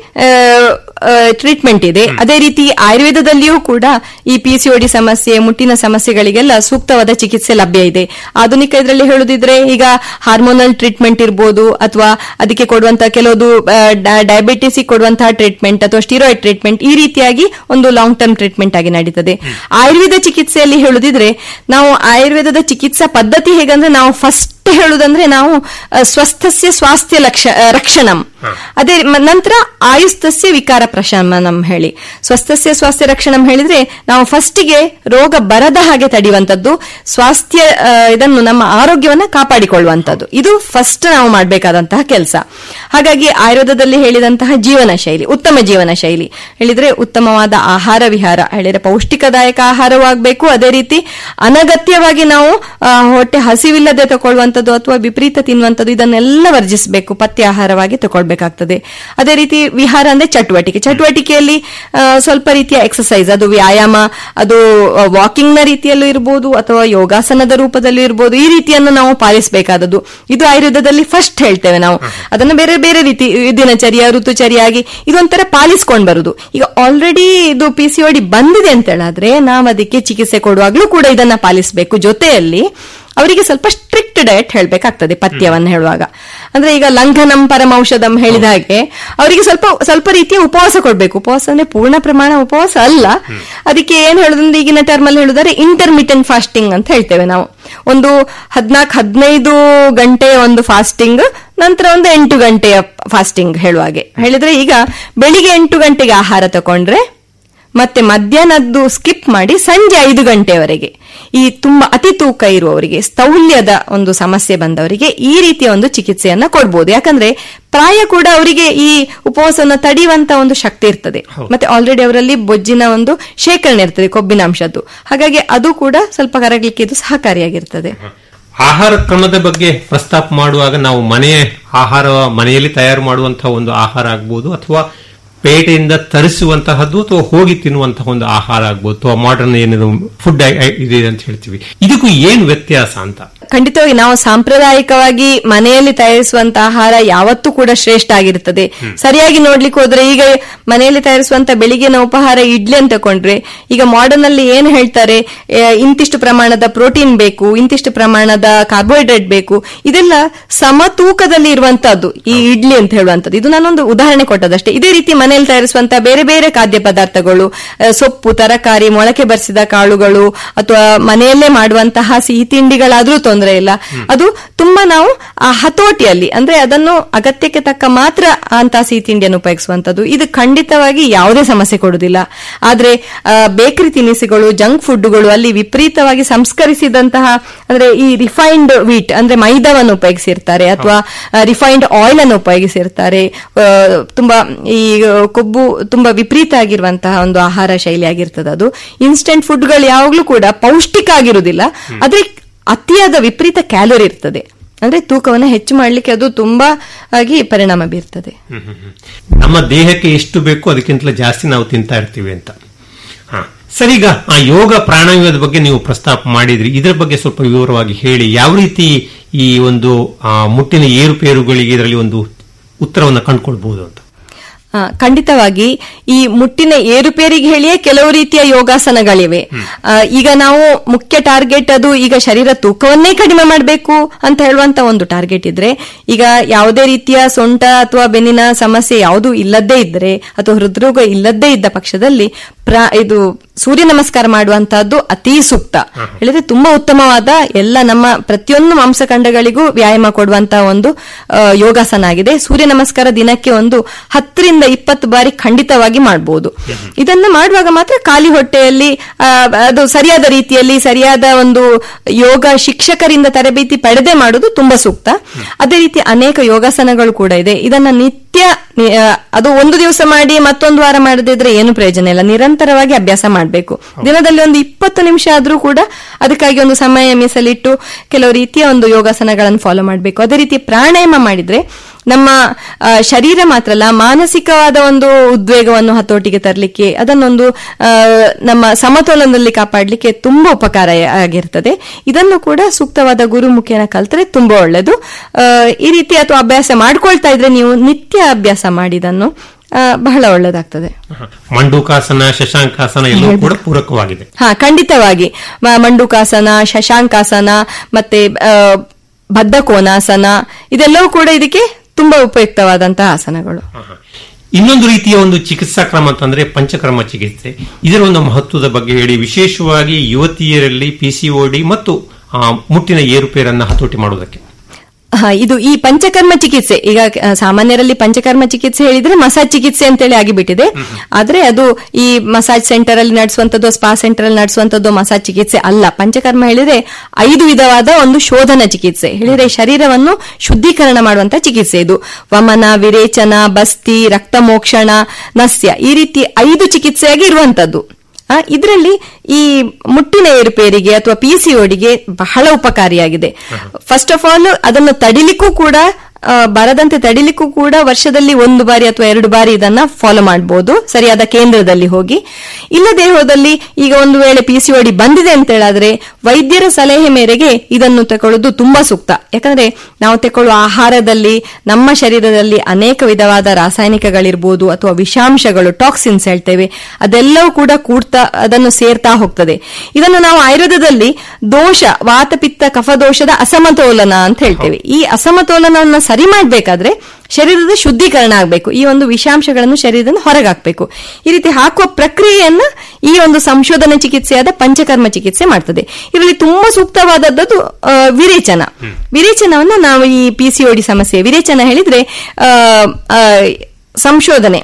ಟ್ರೀಟ್ಮೆಂಟ್ ಇದೆ ಅದೇ ರೀತಿ ಆಯುರ್ವೇದದಲ್ಲಿಯೂ ಕೂಡ ಈ ಪಿಸಿಒಡಿ ಸಮಸ್ಯೆ ಮುಟ್ಟಿನ ಸಮಸ್ಯೆಗಳಿಗೆಲ್ಲ ಸೂಕ್ತವಾದ ಚಿಕಿತ್ಸೆ ಲಭ್ಯ ಇದೆ ಆಧುನಿಕ ಇದರಲ್ಲಿ ಹೇಳುದಿದ್ರೆ ಈಗ ಹಾರ್ಮೋನಲ್ ಟ್ರೀಟ್ಮೆಂಟ್ ಇರ್ಬೋದು ಅಥವಾ ಅದಕ್ಕೆ ಕೊಡುವಂತಹ ಕೆಲವೊಂದು ಡಯಾಬಿಟಿಸ್ ಕೊಡುವಂತಹ ಟ್ರೀಟ್ಮೆಂಟ್ ಅಥವಾ ಸ್ಟಿರಾಯ್ಡ್ ಟ್ರೀಟ್ಮೆಂಟ್ ಈ ರೀತಿಯಾಗಿ ಒಂದು ಲಾಂಗ್ ಟರ್ಮ್ ಟ್ರೀಟ್ಮೆಂಟ್ ಆಗಿ ನಡೀತದೆ ಆಯುರ್ವೇದ ಚಿಕಿತ್ಸೆಯಲ್ಲಿ ಹೇಳುದಿದ್ರೆ ನಾವು ಆಯುರ್ವೇದದ ಚಿಕಿತ್ಸಾ ಪದ್ಧತಿ ಹೇಗಂದ್ರೆ ನಾವು ಫಸ್ಟ್ ಹೇಳುದಂದ್ರೆ ನಾವು ಆ, ಸ್ವಸ್ಥಸ್ಯ ಸ್ವಾಸ್ಥ್ಯ ಲಕ್ಷ ಆ, ರಕ್ಷಣಂ ಅದೇ ಮ- ನಂತರ ಆಯುಸ್ತಸ್ಯ ವಿಕಾರ ಪ್ರಶಮನಂ ಹೇಳಿ ಸ್ವಸ್ಥಸ್ಯ ಸ್ವಾಸ್ಥ್ಯ ರಕ್ಷಣಂ ಹೇಳಿದ್ರೆ ನಾವು ಫಸ್ಟಿಗೆ ರೋಗ ಬರದ ಹಾಗೆ ತಡೆಯುವಂತದ್ದು ಸ್ವಾಸ್ಥ್ಯ ಆ, ಇದನ್ನು ನಮ್ಮ ಆರೋಗ್ಯವನ್ನ ಕಾಪಾಡಿಕೊಳ್ಳುವಂತದ್ದು ಇದು ಫಸ್ಟ್ ನಾವು ಮಾಡಬೇಕಾದಂತಹ ಕೆಲಸ ಹಾಗಾಗಿ ಆಯುರ್ವೇದದಲ್ಲಿ ಹೇಳಿದಂತಹ ಜೀವನ ಶೈಲಿ ಉತ್ತಮ ಜೀವನ ಶೈಲಿ ಹೇಳಿದ್ರೆ ಉತ್ತಮವಾದ ಆಹಾರ ವಿಹಾರ ಹೇಳಿದ್ರೆ ಪೌಷ್ಟಿಕದಾಯಕ ಆಹಾರವೂ ಆಗಬೇಕು ಅದೇ ರೀತಿ ಅನಗತ್ಯವಾಗಿ ನಾವು ಆ, ಹೊಟ್ಟೆ ಹಸಿವಿಲ್ಲದೆ ತಗೊಳ್ಳುವಂಥದ್ದು ಅಥವಾ ವಿಪರೀತ ತಿನ್ನುವಂಥದ್ದು ಇದನ್ನೆಲ್ಲ ವರ್ಜಿಸಬೇಕು ಪಥ್ಯ ಆಹಾರವಾಗಿ ತಗೊಳ್ಬೇಕಾಗ್ತದೆ ಅದೇ ರೀತಿ ವಿಹಾರ ಅಂದ್ರೆ ಚಟುವಟಿಕೆ ಚಟುವಟಿಕೆಯಲ್ಲಿ ಆ, ಸ್ವಲ್ಪ ರೀತಿಯ ಎಕ್ಸಸೈಸ್ ಅದು ವ್ಯಾಯಾಮ ಅದು ವಾಕಿಂಗ್ ನ ರೀತಿಯಲ್ಲೂ ಇರಬಹುದು ಅಥವಾ ಯೋಗಾಸನದ ರೂಪದಲ್ಲೂ ಇರಬಹುದು ಈ ರೀತಿಯನ್ನು ನಾವು ಪಾಲಿಸಬೇಕಾದದ್ದು ಇದು ಆಯುರ್ವೇದದಲ್ಲಿ ಫಸ್ಟ್ ಹೇಳ್ತೇವೆ ನಾವು ಅದನ್ನು ಬೇರೆ ಬೇರೆ ರೀತಿ ದಿನಚರ್ಯ ಋತುಚರ್ಯಾಗಿ ಇದೊಂಥರ ಪಾಲಿಸ್ಕೊಂಡು ಬರುದು ಈಗ ಆಲ್ರೆಡಿ ಇದು ಪಿಸಿಒಡಿ ಬಂದಿದೆ ಅಂತ ಹೇಳಿದ್ರೆ ನಾವು ಅದಕ್ಕೆ ಚಿಕಿತ್ಸೆ ಕೊಡುವಾಗ್ಲೂ ಕೂಡ ಇದನ್ನ ಪಾಲಿಸಬೇಕು ಜೊತೆಯಲ್ಲಿ ಅವರಿಗೆ ಸ್ವಲ್ಪ ಸ್ಟ್ರಿಕ್ಟ್ ಡಯಟ್ ಹೇಳ್ಬೇಕಾಗ್ತದೆ ಪಥ್ಯವನ್ನು ಹೇಳುವಾಗ ಅಂದ್ರೆ ಈಗ ಲಂಘನಂ ಪರಮೌಷಧಂ ಹೇಳಿದ ಹಾಗೆ ಅವರಿಗೆ ಸ್ವಲ್ಪ ಸ್ವಲ್ಪ ರೀತಿಯ ಉಪವಾಸ ಕೊಡ್ಬೇಕು ಉಪವಾಸ ಅಂದ್ರೆ ಪೂರ್ಣ ಪ್ರಮಾಣ ಉಪವಾಸ ಅಲ್ಲ ಅದಕ್ಕೆ ಏನ್ ಹೇಳುದಂದ್ರೆ ಈಗಿನ ಟರ್ಮ್ ಅಲ್ಲಿ ಹೇಳುದಾರೆ ಇಂಟರ್ಮಿಟೆಂಟ್ ಫಾಸ್ಟಿಂಗ್ ಅಂತ ಹೇಳ್ತೇವೆ ನಾವು ಒಂದು ಹದ್ನಾಲ್ಕು ಹದಿನೈದು ಗಂಟೆಯ ಒಂದು ಫಾಸ್ಟಿಂಗ್ ನಂತರ ಒಂದು ಎಂಟು ಗಂಟೆಯ ಫಾಸ್ಟಿಂಗ್ ಹೇಳುವಾಗೆ ಹೇಳಿದ್ರೆ ಈಗ ಬೆಳಿಗ್ಗೆ ಎಂಟು ಗಂಟೆಗೆ ಆಹಾರ ತಕೊಂಡ್ರೆ ಮತ್ತೆ ಮಧ್ಯಾಹ್ನದ್ದು ಸ್ಕಿಪ್ ಮಾಡಿ ಸಂಜೆ ಐದು ಗಂಟೆವರೆಗೆ ಈ ತುಂಬಾ ಅತಿ ತೂಕ ಇರುವವರಿಗೆ ಸ್ಥೌಲ್ಯದ ಒಂದು ಸಮಸ್ಯೆ ಬಂದವರಿಗೆ ಈ ರೀತಿಯ ಒಂದು ಚಿಕಿತ್ಸೆಯನ್ನ ಕೊಡ್ಬೋದು ಯಾಕಂದ್ರೆ ಪ್ರಾಯ ಕೂಡ ಅವರಿಗೆ ಈ ಉಪವಾಸವನ್ನು ತಡೆಯುವಂತ ಒಂದು ಶಕ್ತಿ ಇರ್ತದೆ ಮತ್ತೆ ಆಲ್ರೆಡಿ ಅವರಲ್ಲಿ ಬೊಜ್ಜಿನ ಒಂದು ಶೇಖರಣೆ ಇರ್ತದೆ ಕೊಬ್ಬಿನ ಅಂಶದ್ದು ಹಾಗಾಗಿ ಅದು ಕೂಡ ಸ್ವಲ್ಪ ಕರಗಲಿಕ್ಕೆ ಇದು ಸಹಕಾರಿಯಾಗಿರ್ತದೆ ಆಹಾರ ಕ್ರಮದ ಬಗ್ಗೆ ಪ್ರಸ್ತಾಪ ಮಾಡುವಾಗ ನಾವು ಮನೆಯ ಆಹಾರ ಮನೆಯಲ್ಲಿ ತಯಾರು ಮಾಡುವಂತಹ ಒಂದು ಆಹಾರ ಆಗ್ಬೋದು ಅಥವಾ ಪೇಟೆಯಿಂದ ತರಿಸುವಂತಹದ್ದು ಅಥವಾ ಹೋಗಿ ತಿನ್ನುವಂತಹ ಒಂದು ಆಹಾರ ಆಗ್ಬೋದು ಅಥವಾ ಮಾಡರ್ನ್ ಏನಿದು ಫುಡ್ ಇದೆ ಅಂತ ಹೇಳ್ತೀವಿ ಇದಕ್ಕೂ ಏನು ವ್ಯತ್ಯಾಸ ಅಂತ ಖಂಡಿತವಾಗಿ ನಾವು ಸಾಂಪ್ರದಾಯಿಕವಾಗಿ ಮನೆಯಲ್ಲಿ ತಯಾರಿಸುವಂತ ಆಹಾರ ಯಾವತ್ತೂ ಕೂಡ ಶ್ರೇಷ್ಠ ಆಗಿರುತ್ತದೆ ಸರಿಯಾಗಿ ನೋಡ್ಲಿಕ್ಕೆ ಹೋದ್ರೆ ಈಗ ಮನೆಯಲ್ಲಿ ತಯಾರಿಸುವಂತ ಬೆಳಿಗ್ಗಿನ ಉಪಹಾರ ಇಡ್ಲಿ ಅಂತ ತಕೊಂಡ್ರೆ ಈಗ ಮಾಡರ್ನ್ ಅಲ್ಲಿ ಏನ್ ಹೇಳ್ತಾರೆ ಆ, ಇಂತಿಷ್ಟು ಪ್ರಮಾಣದ ಪ್ರೋಟೀನ್ ಬೇಕು ಇಂತಿಷ್ಟು ಪ್ರಮಾಣದ ಕಾರ್ಬೋಹೈಡ್ರೇಟ್ ಬೇಕು ಇದೆಲ್ಲ ಸಮತೂಕದಲ್ಲಿ ಇರುವಂತದ್ದು ಈ ಇಡ್ಲಿ ಅಂತ ಹೇಳುವಂತದ್ದು ಇದು ನಾನೊಂದು ಉದಾಹರಣೆ ಕೊಟ್ಟದಷ್ಟೇ ಇದೇ ರೀತಿ ಮನೆಯಲ್ಲಿ ತಯಾರಿಸುವಂತ ಬೇರೆ ಬೇರೆ ಖಾದ್ಯ ಪದಾರ್ಥಗಳು ಆ, ಸೊಪ್ಪು ತರಕಾರಿ ಮೊಳಕೆ ಬರಿಸಿದ ಕಾಳುಗಳು ಅಥವಾ ಮನೆಯಲ್ಲೇ ಮಾಡುವಂತಹ ಸಿಹಿ ತಿಂಡಿಗಳಾದ್ರೂ ತೊಂದರೆ ಇಲ್ಲ ಅದು ತುಂಬಾ ನಾವು ಆ ಹತೋಟಿಯಲ್ಲಿ ಅಂದ್ರೆ ಅದನ್ನು ಅಗತ್ಯಕ್ಕೆ ತಕ್ಕ ಮಾತ್ರ ಅಂತ ಸಿಹಿ ತಿಂಡಿಯನ್ನು ಉಪಯೋಗಿಸುವಂತದ್ದು ಇದು ಖಂಡಿತವಾಗಿ ಯಾವುದೇ ಸಮಸ್ಯೆ ಕೊಡುವುದಿಲ್ಲ ಆದ್ರೆ ಬೇಕರಿ ತಿನಿಸುಗಳು ಜಂಕ್ ಫುಡ್ಗಳು ಅಲ್ಲಿ ವಿಪರೀತವಾಗಿ ಸಂಸ್ಕರಿಸಿದಂತಹ ಅಂದ್ರೆ ಈ ರಿಫೈನ್ಡ್ ವೀಟ್ ಅಂದ್ರೆ ಮೈದಾವನ್ನು ಉಪಯೋಗಿಸಿರ್ತಾರೆ ಅಥವಾ ರಿಫೈನ್ಡ್ ಆಯಿಲ್ ಅನ್ನು ಉಪಯೋಗಿಸಿರ್ತಾರೆ ಆ, ತುಂಬಾ ಈ ಕೊಬ್ಬು ತುಂಬಾ ವಿಪರೀತ ಆಗಿರುವಂತಹ ಒಂದು ಆಹಾರ ಶೈಲಿ ಆಗಿರ್ತದೆ ಅದು ಇನ್ಸ್ಟೆಂಟ್ ಫುಡ್ಗಳು ಯಾವಾಗ್ಲೂ ಕೂಡ ಪೌಷ್ಟಿಕ ಆಗಿರುವುದಿಲ್ಲ ಆದ್ರೆ ಅತಿಯಾದ ವಿಪರೀತ ಕ್ಯಾಲೋರಿ ಇರ್ತದೆ ಅಂದ್ರೆ ತೂಕವನ್ನು ಹೆಚ್ಚು ಮಾಡಲಿಕ್ಕೆ ಅದು ತುಂಬಾ ಆಗಿ ಪರಿಣಾಮ ಬೀರ್ತದೆ ನಮ್ಮ ದೇಹಕ್ಕೆ ಎಷ್ಟು ಬೇಕು ಅದಕ್ಕಿಂತಲೂ ಜಾಸ್ತಿ ನಾವು ತಿಂತಾ ಇರ್ತೀವಿ ಅಂತ ಹಾ ಸರಿಗ ಆ ಯೋಗ ಪ್ರಾಣಾಯಾಮದ ಬಗ್ಗೆ ನೀವು ಪ್ರಸ್ತಾಪ ಮಾಡಿದ್ರಿ ಇದರ ಬಗ್ಗೆ ಸ್ವಲ್ಪ ವಿವರವಾಗಿ ಹೇಳಿ ಯಾವ ರೀತಿ ಈ ಒಂದು ಆ, ಮುಟ್ಟಿನ ಏರುಪೇರುಗಳಿಗೆ ಇದರಲ್ಲಿ ಒಂದು ಉತ್ತರವನ್ನು ಕಂಡುಕೊಳ್ಬಹುದು ಅಂತ ಆ, ಖಂಡಿತವಾಗಿ ಈ ಮುಟ್ಟಿನ ಏರುಪೇರಿಗೆ ಹೇಳಿಯೇ ಕೆಲವು ರೀತಿಯ ಯೋಗಾಸನಗಳಿವೆ ಆ, ಈಗ ನಾವು ಮುಖ್ಯ ಟಾರ್ಗೆಟ್ ಅದು ಈಗ ಶರೀರ ತೂಕವನ್ನೇ ಕಡಿಮೆ ಮಾಡಬೇಕು ಅಂತ ಹೇಳುವಂತ ಒಂದು ಟಾರ್ಗೆಟ್ ಇದ್ರೆ ಈಗ ಯಾವುದೇ ರೀತಿಯ ಸೊಂಟ ಅಥವಾ ಬೆನ್ನಿನ ಸಮಸ್ಯೆ ಯಾವುದೂ ಇಲ್ಲದ್ದೇ ಇದ್ರೆ ಅಥವಾ ಹೃದ್ರೋಗ ಇಲ್ಲದ್ದೇ ಇದ್ದ ಪಕ್ಷದಲ್ಲಿ ಪ್ರಾ- ಇದು ಸೂರ್ಯ ನಮಸ್ಕಾರ ಮಾಡುವಂತಹದ್ದು ಅತಿ ಸೂಕ್ತ ಹೇಳಿದ್ರೆ ತುಂಬಾ ಉತ್ತಮವಾದ ಎಲ್ಲ ನಮ್ಮ ಪ್ರತಿಯೊಂದು ಮಾಂಸಖಂಡಗಳಿಗೂ ವ್ಯಾಯಾಮ ಕೊಡುವಂತಹ ಒಂದು ಆ, ಯೋಗಾಸನ ಆಗಿದೆ ಸೂರ್ಯ ನಮಸ್ಕಾರ ದಿನಕ್ಕೆ ಒಂದು ಹತ್ತರಿಂದ ಇಪ್ಪತ್ತು ಬಾರಿ ಖಂಡಿತವಾಗಿ ಮಾಡಬಹುದು ಇದನ್ನ ಮಾಡುವಾಗ ಮಾತ್ರ ಖಾಲಿ ಹೊಟ್ಟೆಯಲ್ಲಿ ಆ, ಅದು ಸರಿಯಾದ ರೀತಿಯಲ್ಲಿ ಸರಿಯಾದ ಒಂದು ಯೋಗ ಶಿಕ್ಷಕರಿಂದ ತರಬೇತಿ ಪಡೆದೇ ಮಾಡುವುದು ತುಂಬಾ ಸೂಕ್ತ ಅದೇ ರೀತಿ ಅನೇಕ ಯೋಗಾಸನಗಳು ಕೂಡ ಇದೆ ಇದನ್ನ ನಿತ್ಯ ನಿ- ಆ, ಅದು ಒಂದು ದಿವಸ ಮಾಡಿ ಮತ್ತೊಂದು ವಾರ ಮಾಡದಿದ್ರೆ ಏನು ಪ್ರಯೋಜನ ಇಲ್ಲ ನಿರಂತರವಾಗಿ ಅಭ್ಯಾಸ ಮಾಡಬೇಕು ದಿನದಲ್ಲಿ ಒಂದು ಇಪ್ಪತ್ತು ನಿಮಿಷ ಆದ್ರೂ ಕೂಡ ಅದಕ್ಕಾಗಿ ಒಂದು ಸಮಯ ಮೀಸಲಿಟ್ಟು ಕೆಲವು ರೀತಿಯ ಒಂದು ಯೋಗಾಸನಗಳನ್ನು ಫಾಲೋ ಮಾಡಬೇಕು ಅದೇ ರೀತಿ ಪ್ರಾಣಾಯಾಮ ಮಾಡಿದ್ರೆ ನಮ್ಮ ಆ, ಶರೀರ ಮಾತ್ರ ಅಲ್ಲ ಮಾನಸಿಕವಾದ ಒಂದು ಉದ್ವೇಗವನ್ನು ಹತೋಟಿಗೆ ತರಲಿಕ್ಕೆ ಅದನ್ನೊಂದು ಆ, ನಮ್ಮ ಸಮತೋಲನದಲ್ಲಿ ಕಾಪಾಡಲಿಕ್ಕೆ ತುಂಬಾ ಉಪಕಾರ ಆಗಿರ್ತದೆ ಇದನ್ನು ಕೂಡ ಸೂಕ್ತವಾದ ಗುರು ಮುಖೇನ ಕಲ್ತರೆ ತುಂಬಾ ಒಳ್ಳೆಯದು ಆ, ಈ ರೀತಿ ಅಥವಾ ಅಭ್ಯಾಸ ಮಾಡ್ಕೊಳ್ತಾ ಇದ್ರೆ ನೀವು ನಿತ್ಯ ಅಭ್ಯಾಸ ಮಾಡಿದನ್ನು ಆ, ಬಹಳ ಒಳ್ಳೆದಾಗ್ತದೆ ಮಂಡೂಕಾಸನ ಶಶಾಂಕಾಸನ ಎಲ್ಲವೂ ಕೂಡ ಪೂರಕವಾಗಿದೆ ಹಾ ಖಂಡಿತವಾಗಿ ಮ- ಮಂಡುಕಾಸನ ಶಶಾಂಕಾಸನ ಮತ್ತೆ ಆ, ಬದ್ಧಕೋನಾಸನ ಇದೆಲ್ಲವೂ ಕೂಡ ಇದಕ್ಕೆ ತುಂಬಾ ಉಪಯುಕ್ತವಾದಂತಹ ಆಸನಗಳು ಆಹಾ. ಇನ್ನೊಂದು ರೀತಿಯ ಒಂದು ಚಿಕಿತ್ಸಾ ಕ್ರಮ ಅಂತಂದ್ರೆ ಪಂಚಕರ್ಮ ಚಿಕಿತ್ಸೆ ಇದರ ಒಂದು ಮಹತ್ವದ ಬಗ್ಗೆ ಹೇಳಿ ವಿಶೇಷವಾಗಿ ಯುವತಿಯರಲ್ಲಿ ಪಿಸಿಒಡಿ ಮತ್ತು ಆ, ಮುಟ್ಟಿನ ಏರುಪೇರನ್ನ ಹತೋಟಿ ಮಾಡುವುದಕ್ಕೆ ಹಾ, ಇದು ಈ ಪಂಚಕರ್ಮ ಚಿಕಿತ್ಸೆ ಈಗ ಆ, ಸಾಮಾನ್ಯರಲ್ಲಿ ಪಂಚಕರ್ಮ ಚಿಕಿತ್ಸೆ ಹೇಳಿದ್ರೆ ಮಸಾಜ್ ಚಿಕಿತ್ಸೆ ಅಂತೇಳಿ ಆಗಿಬಿಟ್ಟಿದೆ ಆದ್ರೆ ಅದು ಈ ಮಸಾಜ್ ಸೆಂಟರ್ ಅಲ್ಲಿ ನಡೆಸುವಂತದ್ದು ಸ್ಪಾ ಸೆಂಟರ್ ಅಲ್ಲಿ ನಡೆಸುವಂತದ್ದು ಮಸಾಜ್ ಚಿಕಿತ್ಸೆ ಅಲ್ಲ ಪಂಚಕರ್ಮ ಹೇಳಿದ್ರೆ ಐದು ವಿಧವಾದ ಒಂದು ಶೋಧನ ಚಿಕಿತ್ಸೆ ಹೇಳಿದ್ರೆ ಶರೀರವನ್ನು ಶುದ್ಧೀಕರಣ ಮಾಡುವಂತ ಚಿಕಿತ್ಸೆ ಇದು ವಮನ ವಿರೇಚನ ಬಸ್ತಿ ರಕ್ತಮೋಕ್ಷಣ ನಸ್ಯ ಈ ರೀತಿ ಐದು ಚಿಕಿತ್ಸೆಯಾಗಿ ಇರುವಂತದ್ದು ಇದರಲ್ಲಿ ಈ ಮುಟ್ಟಿನ ಏರುಪೇರಿಗೆ ಅಥವಾ ಪಿಸಿಒಡಿಗೆ ಬಹಳ ಉಪಕಾರಿಯಾಗಿದೆ ಫಸ್ಟ್ ಆಫ್ ಆಲ್ ಅದನ್ನು ತಡಿಲಿಕ್ಕೂ ಕೂಡ ಆ, ಬರದಂತೆ ತಡಿಲಿಕ್ಕೂ ಕೂಡ ವರ್ಷದಲ್ಲಿ ಒಂದು ಬಾರಿ ಅಥವಾ ಎರಡು ಬಾರಿ ಇದನ್ನ ಫಾಲೋ ಮಾಡಬಹುದು ಸರಿಯಾದ ಕೇಂದ್ರದಲ್ಲಿ ಹೋಗಿ ಇಲ್ಲದೆ ಹೋದಲ್ಲಿ ಈಗ ಒಂದು ವೇಳೆ ಪಿಸಿಒಡಿ ಬಂದಿದೆ ಅಂತ ಹೇಳಿದ್ರೆ ವೈದ್ಯರ ಸಲಹೆ ಮೇರೆಗೆ ಇದನ್ನು ತಗೊಳ್ಳೋದು ತುಂಬಾ ಸೂಕ್ತ ಯಾಕಂದ್ರೆ ನಾವು ತಗೊಳ್ಳುವ ಆಹಾರದಲ್ಲಿ ನಮ್ಮ ಶರೀರದಲ್ಲಿ ಅನೇಕ ವಿಧವಾದ ರಾಸಾಯನಿಕಗಳಿರ್ಬೋದು ಅಥವಾ ವಿಷಾಂಶಗಳು ಟಾಕ್ಸಿನ್ಸ್ ಹೇಳ್ತೇವೆ ಅದೆಲ್ಲವೂ ಕೂಡ ಕೂಡ್ತಾ ಅದನ್ನು ಸೇರ್ತಾ ಹೋಗ್ತದೆ ಇದನ್ನು ನಾವು ಆಯುರ್ವೇದದಲ್ಲಿ ದೋಷ ವಾತಪಿತ್ತ ಕಫದೋಷದ ಅಸಮತೋಲನ ಅಂತ ಹೇಳ್ತೇವೆ ಈ ಅಸಮತೋಲನವನ್ನು ಸರಿ ಮಾಡಬೇಕಾದ್ರೆ ಶರೀರದ ಶುದ್ಧೀಕರಣ ಆಗಬೇಕು ಈ ಒಂದು ವಿಷಾಂಶಗಳನ್ನು ಶರೀರದಿಂದ ಹೊರಗಾಕಬೇಕು ಈ ರೀತಿ ಹಾಕುವ ಪ್ರಕ್ರಿಯೆಯನ್ನ ಈ ಒಂದು ಸಂಶೋಧನಾ ಚಿಕಿತ್ಸೆಯಾದ ಪಂಚಕರ್ಮ ಚಿಕಿತ್ಸೆ ಮಾಡ್ತದೆ ಇದರಲ್ಲಿ ತುಂಬಾ ಸೂಕ್ತವಾದದ್ದು ಆ, ವಿರೇಚನ ವಿರೇಚನವನ್ನ ನಾವು ಈ ಪಿಸಿಒಡಿ ಸಮಸ್ಯೆ ವಿರೇಚನ ಹೇಳಿದ್ರೆ ಆ, ಆ, ಸಂಶೋಧನೆ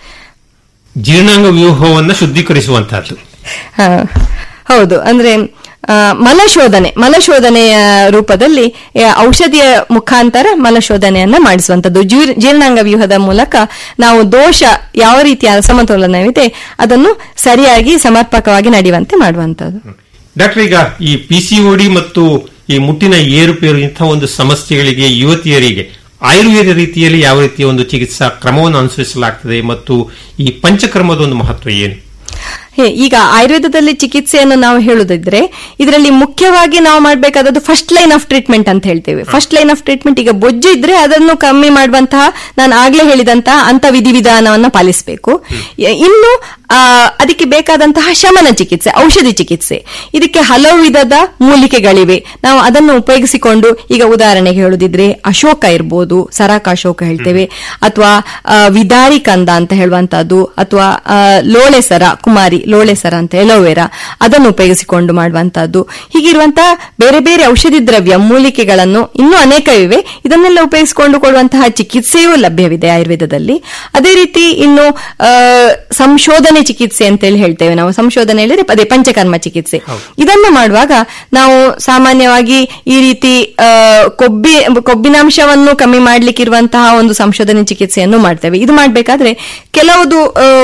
ಜೀರ್ಣಾಂಗ ವ್ಯೂಹವನ್ನ ಶುದ್ಧೀಕರಿಸುವಂತಹದ್ದು ಆ, ಹೌದು ಅಂದ್ರೆ ಆ, ಮಲಶೋಧನೆ ಮಲಶೋಧನೆಯ ರೂಪದಲ್ಲಿ ಆ, ಔಷಧಿಯ ಮುಖಾಂತರ ಮಲಶೋಧನೆಯನ್ನ ಮಾಡಿಸುವಂತದ್ದು ಜೀರ್- ಜೀರ್ಣಾಂಗ ವ್ಯೂಹದ ಮೂಲಕ ನಾವು ದೋಷ ಯಾವ ರೀತಿಯ ಅಸಮತೋಲನವಿದೆ ಅದನ್ನು ಸರಿಯಾಗಿ ಸಮರ್ಪಕವಾಗಿ ನಡೆಯುವಂತೆ ಮಾಡುವಂತದ್ದು ಡಾಕ್ಟರ್ ಈಗ ಈ ಪಿಸಿಒಡಿ ಮತ್ತು ಈ ಮುಟ್ಟಿನ ಏರುಪೇರು ಇಂಥ ಒಂದು ಸಮಸ್ಯೆಗಳಿಗೆ ಯುವತಿಯರಿಗೆ ಆಯುರ್ವೇದ ರೀತಿಯಲ್ಲಿ ಯಾವ ರೀತಿಯ ಒಂದು ಚಿಕಿತ್ಸಾ ಕ್ರಮವನ್ನು ಅನುಸರಿಸಲಾಗ್ತದೆ ಮತ್ತು ಈ ಪಂಚಕರ್ಮದ ಒಂದು ಮಹತ್ವ ಏನು ಹೇ, ಈಗ ಆಯುರ್ವೇದದಲ್ಲಿ ಚಿಕಿತ್ಸೆಯನ್ನು ನಾವು ಹೇಳುದಿದ್ರೆ ಇದರಲ್ಲಿ ಮುಖ್ಯವಾಗಿ ನಾವು ಮಾಡಬೇಕಾದದ್ದು ಫಸ್ಟ್ ಲೈನ್ ಆಫ್ ಟ್ರೀಟ್ಮೆಂಟ್ ಅಂತ ಹೇಳ್ತೇವೆ ಫಸ್ಟ್ ಲೈನ್ ಆಫ್ ಟ್ರೀಟ್ಮೆಂಟ್ ಈಗ ಬೊಜ್ಜು ಇದ್ರೆ ಅದನ್ನು ಕಮ್ಮಿ ಮಾಡುವಂತಹ ನಾನು ಆಗ್ಲೇ ಹೇಳಿದಂತಹ ಅಂತ ವಿಧಿವಿಧಾನವನ್ನು ಪಾಲಿಸಬೇಕು ಇನ್ನು ಆ, ಅದಕ್ಕೆ ಬೇಕಾದಂತಹ ಶಮನ ಚಿಕಿತ್ಸೆ ಔಷಧಿ ಚಿಕಿತ್ಸೆ ಇದಕ್ಕೆ ಹಲವು ವಿಧದ ಮೂಲಿಕೆಗಳಿವೆ ನಾವು ಅದನ್ನು ಉಪಯೋಗಿಸಿಕೊಂಡು ಈಗ ಉದಾಹರಣೆಗೆ ಹೇಳುದಿದ್ರೆ ಅಶೋಕ ಇರ್ಬೋದು ಸರಾಕ ಅಶೋಕ ಹೇಳ್ತೇವೆ ಅಥವಾ ವಿದಾರಿ ಕಂದ ಅಂತ ಹೇಳುವಂತಹದ್ದು ಅಥವಾ ಆ, ಲೋಳೆಸರ ಕುಮಾರಿ ಲೋಳೆಸರ ಅಂತ ಎಲೋವೆರಾ ಅದನ್ನು ಉಪಯೋಗಿಸಿಕೊಂಡು ಮಾಡುವಂತಹದ್ದು ಹೀಗಿರುವಂತಹ ಬೇರೆ ಬೇರೆ ಔಷಧಿ ದ್ರವ್ಯ ಮೂಲಿಕೆಗಳನ್ನು ಇನ್ನೂ ಅನೇಕ ಇವೆ ಇದನ್ನೆಲ್ಲ ಉಪಯೋಗಿಸಿಕೊಂಡು ಕೊಡುವಂತಹ ಚಿಕಿತ್ಸೆಯೂ ಲಭ್ಯವಿದೆ ಆಯುರ್ವೇದದಲ್ಲಿ ಅದೇ ರೀತಿ ಇನ್ನು ಆ, ಸಂಶೋಧನೆ ಚಿಕಿತ್ಸೆ ಅಂತೇಳಿ ಹೇಳ್ತೇವೆ ನಾವು ಸಂಶೋಧನೆ ಹೇಳಿದ್ರೆ ಅದೇ ಪಂಚಕರ್ಮ ಚಿಕಿತ್ಸೆ ಇದನ್ನು ಮಾಡುವಾಗ ನಾವು ಸಾಮಾನ್ಯವಾಗಿ ಈ ರೀತಿ ಆ, ಕೊಬ್ಬಿ ಕೊಬ್ಬಿನಾಂಶವನ್ನು ಕಮ್ಮಿ ಮಾಡ್ಲಿಕ್ಕಿರುವಂತಹ ಒಂದು ಸಂಶೋಧನೆ ಚಿಕಿತ್ಸೆಯನ್ನು ಮಾಡ್ತೇವೆ ಇದು ಮಾಡಬೇಕಾದ್ರೆ ಕೆಲವುದು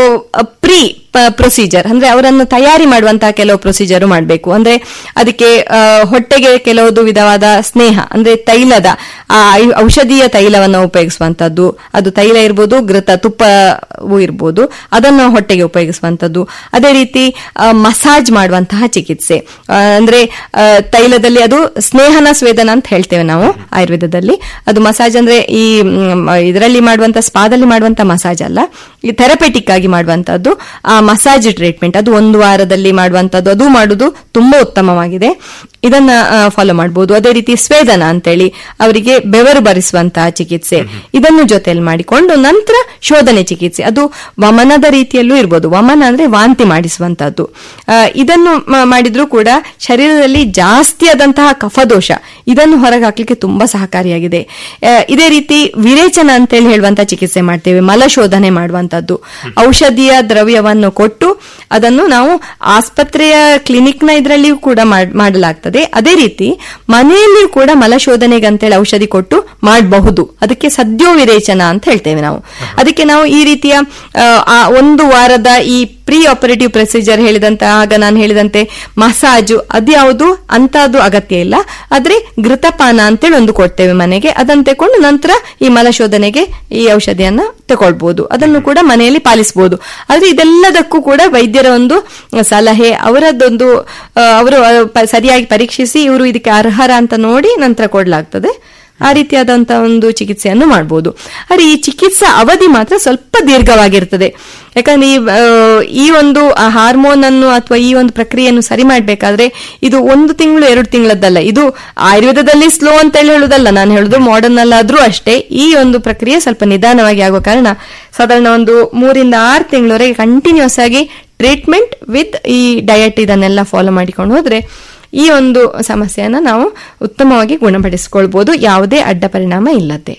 ಪ್ರೀ ಪ್ರೊಸೀಜರ್ ಅಂದ್ರೆ ಅವರನ್ನು ತಯಾರಿ ಮಾಡುವಂತಹ ಕೆಲವು ಪ್ರೊಸೀಜರ್ ಮಾಡಬೇಕು ಅಂದ್ರೆ ಅದಕ್ಕೆ ಆ, ಹೊಟ್ಟೆಗೆ ಕೆಲವುದು ವಿಧವಾದ ಸ್ನೇಹ ಅಂದ್ರೆ ತೈಲದ ಆ ಐ- ಔಷಧೀಯ ತೈಲವನ್ನು ಉಪಯೋಗಿಸುವಂತದ್ದು ಅದು ತೈಲ ಇರ್ಬೋದು ಘೃತ ತುಪ್ಪವೂ ಇರ್ಬೋದು ಅದನ್ನು ಹೊಟ್ಟೆಗೆ ಉಪಯೋಗಿಸುವಂತದ್ದು ಅದೇ ರೀತಿ ಆ, ಮಸಾಜ್ ಮಾಡುವಂತಹ ಚಿಕಿತ್ಸೆ ಆ, ಅಂದ್ರೆ ಆ, ತೈಲದಲ್ಲಿ ಅದು ಸ್ನೇಹನ ಸ್ವೇದನ ಅಂತ ಹೇಳ್ತೇವೆ ನಾವು ಆಯುರ್ವೇದದಲ್ಲಿ ಅದು ಮಸಾಜ್ ಅಂದ್ರೆ ಈ ಇದರಲ್ಲಿ ಮಾಡುವಂತ ಸ್ಪಾದಲ್ಲಿ ಮಾಡುವಂತ ಮಸಾಜ್ ಅಲ್ಲ ಈ ಥೆರಪೆಟಿಕ್ ಆಗಿ ಮಾಡುವಂತದ್ದು ಆ ಮಸಾಜ್ ಟ್ರೀಟ್ಮೆಂಟ್ ಅದು ಒಂದು ವಾರದಲ್ಲಿ ಮಾಡುವಂತದ್ದು ಅದು ಮಾಡುದು ತುಂಬಾ ಉತ್ತಮವಾಗಿದೆ ಇದನ್ನ ಫಾಲೋ ಮಾಡಬಹುದು ಅದೇ ರೀತಿ ಸ್ವೇದನ ಅಂತೇಳಿ ಅವರಿಗೆ ಬೆವರು ಬರಿಸುವಂತಹ ಚಿಕಿತ್ಸೆ ಇದನ್ನು ಜೊತೆಯಲ್ಲಿ ಮಾಡಿಕೊಂಡು ನಂತರ ಶೋಧನೆ ಚಿಕಿತ್ಸೆ ಅದು ವಮನದ ರೀತಿಯಲ್ಲೂ ಇರ್ಬೋದು ವಮನ ಅಂದ್ರೆ ವಾಂತಿ ಮಾಡಿಸುವಂತಹದ್ದು ಆ, ಇದನ್ನು ಮ- ಮಾಡಿದ್ರೂ ಕೂಡ ಶರೀರದಲ್ಲಿ ಜಾಸ್ತಿ ಆದಂತಹ ಕಫದೋಷ ಇದನ್ನು ಹೊರಗೆ ಹಾಕ್ಲಿಕ್ಕೆ ತುಂಬಾ ಸಹಕಾರಿಯಾಗಿದೆ ಆ, ಇದೇ ರೀತಿ ವಿರೇಚನ ಅಂತೇಳಿ ಹೇಳುವಂತ ಚಿಕಿತ್ಸೆ ಮಾಡ್ತೇವೆ ಮಲಶೋಧನೆ ಮಾಡುವಂತದ್ದು ಔಷಧಿಯ ದ್ರವ್ಯವನ್ನು ಕೊಟ್ಟು ಅದನ್ನು ನಾವು ಆಸ್ಪತ್ರೆಯ ಕ್ಲಿನಿಕ್ನ ಇದರಲ್ಲಿಯೂ ಕೂಡ ಮಾಡ್- ಮಾಡಲಾಗ್ತದೆ ಅದೇ ರೀತಿ ಮನೆಯಲ್ಲಿಯೂ ಕೂಡ ಮಲಶೋಧನೆಗೆ ಅಂತೇಳಿ ಔಷಧಿ ಕೊಟ್ಟು ಮಾಡಬಹುದು ಅದಕ್ಕೆ ಸದ್ಯೋ ವಿರೇಚನ ಅಂತ ಹೇಳ್ತೇವೆ ನಾವು ಅದಕ್ಕೆ ನಾವು ಈ ರೀತಿಯ ಆ, ಆ ಒಂದು ವಾರದ ಈ ಪ್ರೀ ಆಪರೇಟಿವ್ ಪ್ರೊಸೀಜರ್ ಹೇಳಿದಂತ ಆಗ ನಾನು ಹೇಳಿದಂತೆ ಮಸಾಜು ಅದ್ಯಾವುದು ಅಂತದ್ದು ಅಗತ್ಯ ಇಲ್ಲ ಆದ್ರೆ ಘೃತಪಾನ ಅಂತೇಳಿ ಒಂದು ಕೊಡ್ತೇವೆ ಮನೆಗೆ ಅದನ್ನು ತಕೊಂಡು ನಂತರ ಈ ಮಲಶೋಧನೆಗೆ ಈ ಔಷಧಿಯನ್ನ ತಗೊಳ್ಬಹುದು ಅದನ್ನು ಕೂಡ ಮನೆಯಲ್ಲಿ ಪಾಲಿಸಬಹುದು ಆದ್ರೆ ಇದೆಲ್ಲದಕ್ಕೂ ಕೂಡ ವೈದ್ಯರ ಒಂದು ಸಲಹೆ ಅವರದ್ದೊಂದು ಆ, ಅವರು ಆ, ಪ- ಸರಿಯಾಗಿ ಪರೀಕ್ಷಿಸಿ ಇವರು ಇದಕ್ಕೆ ಅರ್ಹರ ಅಂತ ನೋಡಿ ನಂತರ ಕೊಡಲಾಗ್ತದೆ ಆ ರೀತಿಯಾದಂತಹ ಒಂದು ಚಿಕಿತ್ಸೆಯನ್ನು ಮಾಡಬಹುದು ಆದ್ರೆ ಈ ಚಿಕಿತ್ಸಾ ಅವಧಿ ಮಾತ್ರ ಸ್ವಲ್ಪ ದೀರ್ಘವಾಗಿರ್ತದೆ ಯಾಕಂದ್ರೆ ಈ ಆ, ಈ ಒಂದು ಹಾರ್ಮೋನ್ ಅನ್ನು ಅಥವಾ ಈ ಒಂದು ಪ್ರಕ್ರಿಯೆಯನ್ನು ಸರಿ ಮಾಡಬೇಕಾದ್ರೆ ಇದು ಒಂದು ತಿಂಗಳು ಎರಡು ತಿಂಗಳದ್ದಲ್ಲ ಇದು ಆಯುರ್ವೇದದಲ್ಲಿ ಸ್ಲೋ ಅಂತ ಹೇಳಿ ಹೇಳುದಲ್ಲ ನಾನು ಹೇಳುದು ಮಾಡರ್ನ್ ಅಲ್ಲಾದ್ರೂ ಅಷ್ಟೇ ಈ ಒಂದು ಪ್ರಕ್ರಿಯೆ ಸ್ವಲ್ಪ ನಿಧಾನವಾಗಿ ಆಗುವ ಕಾರಣ ಸಾಧಾರಣ ಒಂದು ಮೂರಿಂದ ಆರು ತಿಂಗಳವರೆಗೆ ಕಂಟಿನ್ಯೂಸ್ ಆಗಿ ಟ್ರೀಟ್ಮೆಂಟ್ ವಿತ್ ಈ ಡಯಟ್ ಇದನ್ನೆಲ್ಲ ಫಾಲೋ ಮಾಡಿಕೊಂಡು ಹೋದ್ರೆ ಈ ಒಂದು ಸಮಸ್ಯೆಯನ್ನ ನಾವು ಉತ್ತಮವಾಗಿ ಗುಣಪಡಿಸಿಕೊಳ್ಬಹುದು ಯಾವುದೇ ಅಡ್ಡ ಪರಿಣಾಮ ಇಲ್ಲದೆ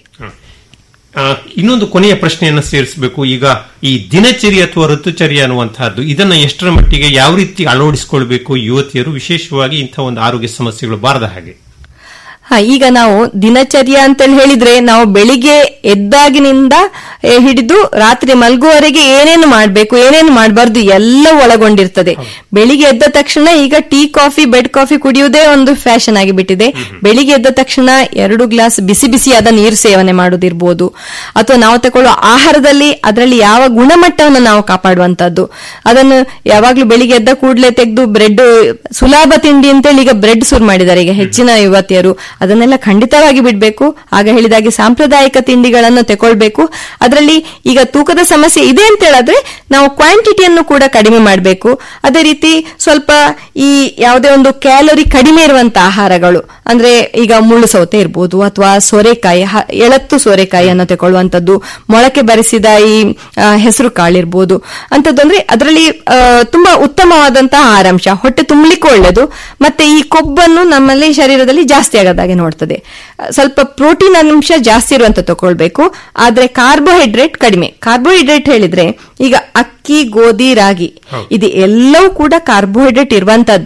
ಆ, ಇನ್ನೊಂದು ಕೊನೆಯ ಪ್ರಶ್ನೆಯನ್ನು ಸೇರಿಸಬೇಕು ಈಗ ಈ ದಿನಚರಿ ಅಥವಾ ಋತುಚರ್ಯ ಅನ್ನುವಂತಹದ್ದು ಇದನ್ನ ಎಷ್ಟರ ಮಟ್ಟಿಗೆ ಯಾವ ರೀತಿ ಅಳವಡಿಸಿಕೊಳ್ಬೇಕು ಯುವತಿಯರು ವಿಶೇಷವಾಗಿ ಇಂಥ ಒಂದು ಆರೋಗ್ಯ ಸಮಸ್ಯೆಗಳು ಬಾರದ ಹಾಗೆ ಹಾ ಈಗ ನಾವು ದಿನಚರ್ಯ ಅಂತೇಳಿ ಹೇಳಿದ್ರೆ ನಾವು ಬೆಳಿಗ್ಗೆ ಎದ್ದಾಗಿನಿಂದ ಏ, ಹಿಡಿದು ರಾತ್ರಿ ಮಲಗುವವರೆಗೆ ಏನೇನು ಮಾಡಬೇಕು ಏನೇನು ಮಾಡಬಾರ್ದು ಎಲ್ಲ ಒಳಗೊಂಡಿರ್ತದೆ ಬೆಳಿಗ್ಗೆ ಎದ್ದ ತಕ್ಷಣ ಈಗ ಟೀ ಕಾಫಿ ಬೆಡ್ ಕಾಫಿ ಕುಡಿಯುವುದೇ ಒಂದು ಫ್ಯಾಷನ್ ಆಗಿಬಿಟ್ಟಿದೆ ಬೆಳಿಗ್ಗೆ ಎದ್ದ ತಕ್ಷಣ ಎರಡು ಗ್ಲಾಸ್ ಬಿಸಿ ಬಿಸಿಯಾದ ನೀರು ಸೇವನೆ ಮಾಡೋದಿರ್ಬೋದು ಅಥವಾ ನಾವು ತಗೊಳ್ಳೋ ಆಹಾರದಲ್ಲಿ ಅದರಲ್ಲಿ ಯಾವ ಗುಣಮಟ್ಟವನ್ನು ನಾವು ಕಾಪಾಡುವಂತದ್ದು ಅದನ್ನು ಯಾವಾಗ್ಲೂ ಬೆಳಿಗ್ಗೆ ಎದ್ದ ಕೂಡಲೇ ತೆಗೆದು ಬ್ರೆಡ್ ಸುಲಭ ತಿಂಡಿ ಅಂತೇಳಿ ಈಗ ಬ್ರೆಡ್ ಶುರು ಮಾಡಿದ್ದಾರೆ ಈಗ ಹೆಚ್ಚಿನ ಯುವತಿಯರು ಅದನ್ನೆಲ್ಲ ಖಂಡಿತವಾಗಿ ಬಿಡಬೇಕು ಆಗ ಹೇಳಿದಾಗೆ ಸಾಂಪ್ರದಾಯಿಕ ತಿಂಡಿಗಳನ್ನು ತಗೊಳ್ಬೇಕು ಅದರಲ್ಲಿ ಈಗ ತೂಕದ ಸಮಸ್ಯೆ ಇದೆ ಅಂತ ಹೇಳಿದ್ರೆ ನಾವು ಕ್ವಾಂಟಿಟಿಯನ್ನು ಕೂಡ ಕಡಿಮೆ ಮಾಡಬೇಕು ಅದೇ ರೀತಿ ಸ್ವಲ್ಪ ಈ ಯಾವುದೇ ಒಂದು ಕ್ಯಾಲೋರಿ ಕಡಿಮೆ ಇರುವಂತಹ ಆಹಾರಗಳು ಅಂದ್ರೆ ಈಗ ಮುಳ್ಳು ಸೌತೆ ಇರ್ಬೋದು ಅಥವಾ ಸೋರೆಕಾಯಿ ಹ- ಎಳತ್ತು ಸೋರೆಕಾಯಿಯನ್ನು ತಗೊಳ್ಳುವಂತದ್ದು ಮೊಳಕೆ ಬರಿಸಿದ ಈ ಆ, ಹೆಸರು ಕಾಳಿರ್ಬೋದು ಅಂತದ್ದು ಅಂದ್ರೆ ಅದರಲ್ಲಿ ಆ, ತುಂಬಾ ಉತ್ತಮವಾದಂತಹ ಆಹಾರಾಂಶ ಹೊಟ್ಟೆ ತುಂಬಲಿಕ್ಕೆ ಒಳ್ಳೆಯದು ಮತ್ತೆ ಈ ಕೊಬ್ಬನ್ನು ನಮ್ಮಲ್ಲಿ ಶರೀರದಲ್ಲಿ ಜಾಸ್ತಿ ಆಗದಾಗೆ ನೋಡ್ತದೆ ಆ, ಸ್ವಲ್ಪ ಪ್ರೋಟೀನ್ ಅಂಶ ಜಾಸ್ತಿ ಇರುವಂತ ತಗೊಳ್ಬೇಕು ಆದ್ರೆ ಕಾರ್ಬೋಹೈಡ್ರೇಟ್ ಕಡಿಮೆ ಕಾರ್ಬೋಹೈಡ್ರೇಟ್ ಹೇಳಿದ್ರೆ ಈಗ ಅಕ್ಕಿ ಗೋಧಿ ರಾಗಿ ಇದು ಎಲ್ಲವೂ ಕೂಡ ಕಾರ್ಬೋಹೈಡ್ರೇಟ್ ಇರುವಂತದ್ದೇ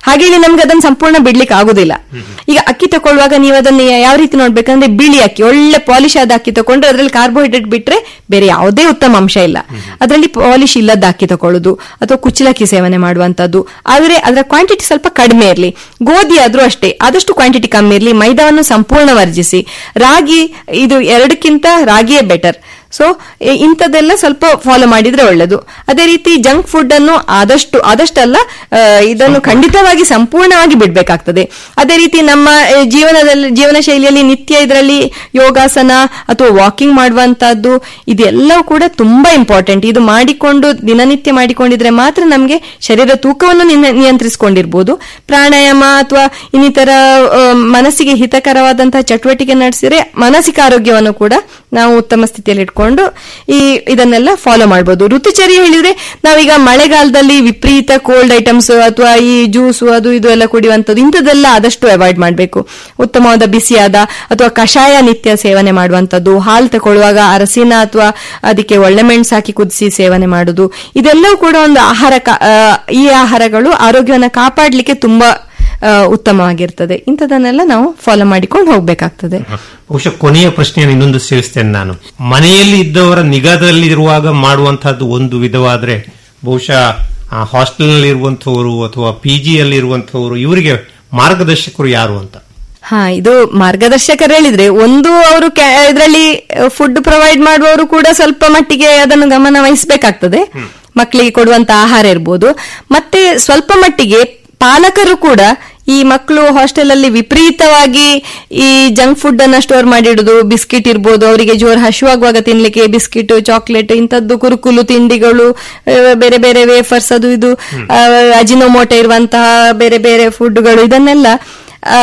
ಹಾಗೇಳಿ ನಮ್ಗೆ ಅದನ್ನ ಸಂಪೂರ್ಣ ಬಿಡ್ಲಿಕ್ಕೆ ಆಗುದಿಲ್ಲ ಈಗ ಅಕ್ಕಿ ತಗೊಳ್ಳುವಾಗ ನೀವು ಅದನ್ನ ಯಾವ ರೀತಿ ನೋಡ್ಬೇಕಂದ್ರೆ ಬಿಳಿ ಅಕ್ಕಿ ಒಳ್ಳೆ ಪಾಲಿಶ್ ಆದ ಅಕ್ಕಿ ತಗೊಂಡ್ರೆ ಅದ್ರಲ್ಲಿ ಕಾರ್ಬೋಹೈಡ್ರೇಟ್ ಬಿಟ್ರೆ ಬೇರೆ ಯಾವುದೇ ಉತ್ತಮ ಅಂಶ ಇಲ್ಲ ಅದರಲ್ಲಿ ಪಾಲಿಶ್ ಇಲ್ಲದ ಅಕ್ಕಿ ತಗೊಳ್ಳೋದು ಅಥವಾ ಕುಚ್ಚಲಕ್ಕಿ ಸೇವನೆ ಮಾಡುವಂತದ್ದು ಆದ್ರೆ ಅದರ ಕ್ವಾಂಟಿಟಿ ಸ್ವಲ್ಪ ಕಡಿಮೆ ಇರಲಿ ಗೋಧಿ ಆದ್ರೂ ಅಷ್ಟೇ ಆದಷ್ಟು ಕ್ವಾಂಟಿಟಿ ಕಮ್ಮಿ ಇರಲಿ ಮೈದಾವನ್ನು ಸಂಪೂರ್ಣ ವರ್ಜಿಸಿ ರಾಗಿ ಇದು ಎರಡಕ್ಕಿಂತ ರಾಗಿಯೇ ಬೆಟರ್ ಸೊ ಇಂಥದ್ದೆಲ್ಲ ಸ್ವಲ್ಪ ಫಾಲೋ ಮಾಡಿದ್ರೆ ಒಳ್ಳೆದು ಅದೇ ರೀತಿ ಜಂಕ್ ಫುಡ್ ಅನ್ನು ಆದಷ್ಟು ಆದಷ್ಟಲ್ಲ ಆ, ಇದನ್ನು ಖಂಡಿತವಾಗಿ ಸಂಪೂರ್ಣವಾಗಿ ಬಿಡ್ಬೇಕಾಗ್ತದೆ ಅದೇ ರೀತಿ ನಮ್ಮ ಆ, ಜೀವನದಲ್ಲಿ ಜೀವನ ಶೈಲಿಯಲ್ಲಿ ನಿತ್ಯ ಇದರಲ್ಲಿ ಯೋಗಾಸನ ಅಥವಾ ವಾಕಿಂಗ್ ಮಾಡುವಂತಹದ್ದು ಇದೆಲ್ಲವೂ ಕೂಡ ತುಂಬಾ ಇಂಪಾರ್ಟೆಂಟ್ ಇದು ಮಾಡಿಕೊಂಡು ದಿನನಿತ್ಯ ಮಾಡಿಕೊಂಡಿದ್ರೆ ಮಾತ್ರ ನಮಗೆ ಶರೀರ ತೂಕವನ್ನು ನಿನ- ನಿಯಂತ್ರಿಸಿಕೊಂಡಿರ್ಬೋದು ಪ್ರಾಣಾಯಾಮ ಅಥವಾ ಇನ್ನಿತರ ಆ, ಮನಸ್ಸಿಗೆ ಹಿತಕರವಾದಂತಹ ಚಟುವಟಿಕೆ ನಡೆಸಿದ್ರೆ ಮಾನಸಿಕ ಆರೋಗ್ಯವನ್ನು ಕೂಡ ನಾವು ಉತ್ತಮ ಸ್ಥಿತಿಯಲ್ಲಿ ಇಟ್ಕೊಂಡು ಈ ಇದನ್ನೆಲ್ಲ ಫಾಲೋ ಮಾಡಬಹುದು ಋತುಚರ್ಯ ಹೇಳಿದ್ರೆ ನಾವೀಗ ಮಳೆಗಾಲದಲ್ಲಿ ವಿಪರೀತ ಕೋಲ್ಡ್ ಐಟಮ್ಸ್ ಅಥವಾ ಈ ಜ್ಯೂಸು ಅದು ಇದು ಎಲ್ಲ ಕುಡಿಯುವಂಥದ್ದು ಇಂಥದ್ದೆಲ್ಲ ಆದಷ್ಟು ಅವಾಯ್ಡ್ ಮಾಡಬೇಕು ಉತ್ತಮವಾದ ಬಿಸಿಯಾದ ಅಥವಾ ಕಷಾಯ ನಿತ್ಯ ಸೇವನೆ ಮಾಡುವಂಥದ್ದು ಹಾಲು ತಗೊಳ್ಳುವಾಗ ಅರಸಿನ ಅಥವಾ ಅದಕ್ಕೆ ಒಳ್ಳೆ ಮೆಣಸು ಹಾಕಿ ಕುದಿಸಿ ಸೇವನೆ ಮಾಡುದು ಇದೆಲ್ಲವೂ ಕೂಡ ಒಂದು ಆಹಾರ ಕಾ- ಆ, ಈ ಆಹಾರಗಳು ಆರೋಗ್ಯವನ್ನು ಕಾಪಾಡಲಿಕ್ಕೆ ತುಂಬಾ ಆ, ಉತ್ತಮವಾಗಿರ್ತದೆ ಇಂಥದನ್ನೆಲ್ಲ ನಾವು ಫಾಲೋ ಮಾಡಿಕೊಂಡು ಹೋಗ್ಬೇಕಾಗ್ತದೆ ಬಹುಶಃ ಕೊನೆಯ ಪ್ರಶ್ನೆಯನ್ನು ಇನ್ನೊಂದು ಸೇರಿಸ್ತೇನೆ ನಾನು ಮನೆಯಲ್ಲಿ ಇದ್ದವರ ನಿಗಾದಲ್ಲಿರುವಾಗ ಮಾಡುವಂತಹದ್ದು ಒಂದು ವಿಧವಾದ್ರೆ ಬಹುಶಃ ಹಾಸ್ಟೆಲ್ನಲ್ಲಿ ಇರುವಂತಹವರು ಅಥವಾ ಪಿ ಜಿಯಲ್ಲಿ ಇರುವಂತಹವರು ಇವರಿಗೆ ಮಾರ್ಗದರ್ಶಕರು ಯಾರು ಅಂತ ಹಾ ಇದು ಮಾರ್ಗದರ್ಶಕರು ಹೇಳಿದ್ರೆ ಒಂದು ಅವರು ಇದರಲ್ಲಿ ಫುಡ್ ಪ್ರೊವೈಡ್ ಮಾಡುವವರು ಕೂಡ ಸ್ವಲ್ಪ ಮಟ್ಟಿಗೆ ಅದನ್ನು ಗಮನ ವಹಿಸಬೇಕಾಗ್ತದೆ ಮಕ್ಕಳಿಗೆ ಕೊಡುವಂತ ಆಹಾರ ಇರ್ಬೋದು ಮತ್ತೆ ಸ್ವಲ್ಪ ಮಟ್ಟಿಗೆ ಪಾಲಕರು ಕೂಡ ಈ ಮಕ್ಕಳು ಹಾಸ್ಟೆಲ್ ಅಲ್ಲಿ ವಿಪರೀತವಾಗಿ ಈ ಜಂಕ್ ಫುಡ್ ಅನ್ನ ಸ್ಟೋರ್ ಮಾಡಿಡುದು ಬಿಸ್ಕಿಟ್ ಇರ್ಬೋದು ಅವರಿಗೆ ಜೋರ್ ಹಶುವಾಗುವಾಗ ತಿನ್ಲಿಕ್ಕೆ ಬಿಸ್ಕಿಟ್ ಚಾಕ್ಲೇಟ್ ಇಂಥದ್ದು ಕುರುಕುಲು ತಿಂಡಿಗಳು ಆ, ಬೇರೆ ಬೇರೆ ವೇಫರ್ಸ್ ಅದು ಇದು ಅಜಿನೋಮೋಟೊ ಇರುವಂತಹ ಬೇರೆ ಬೇರೆ ಫುಡ್ಗಳು ಇದನ್ನೆಲ್ಲ ಆ,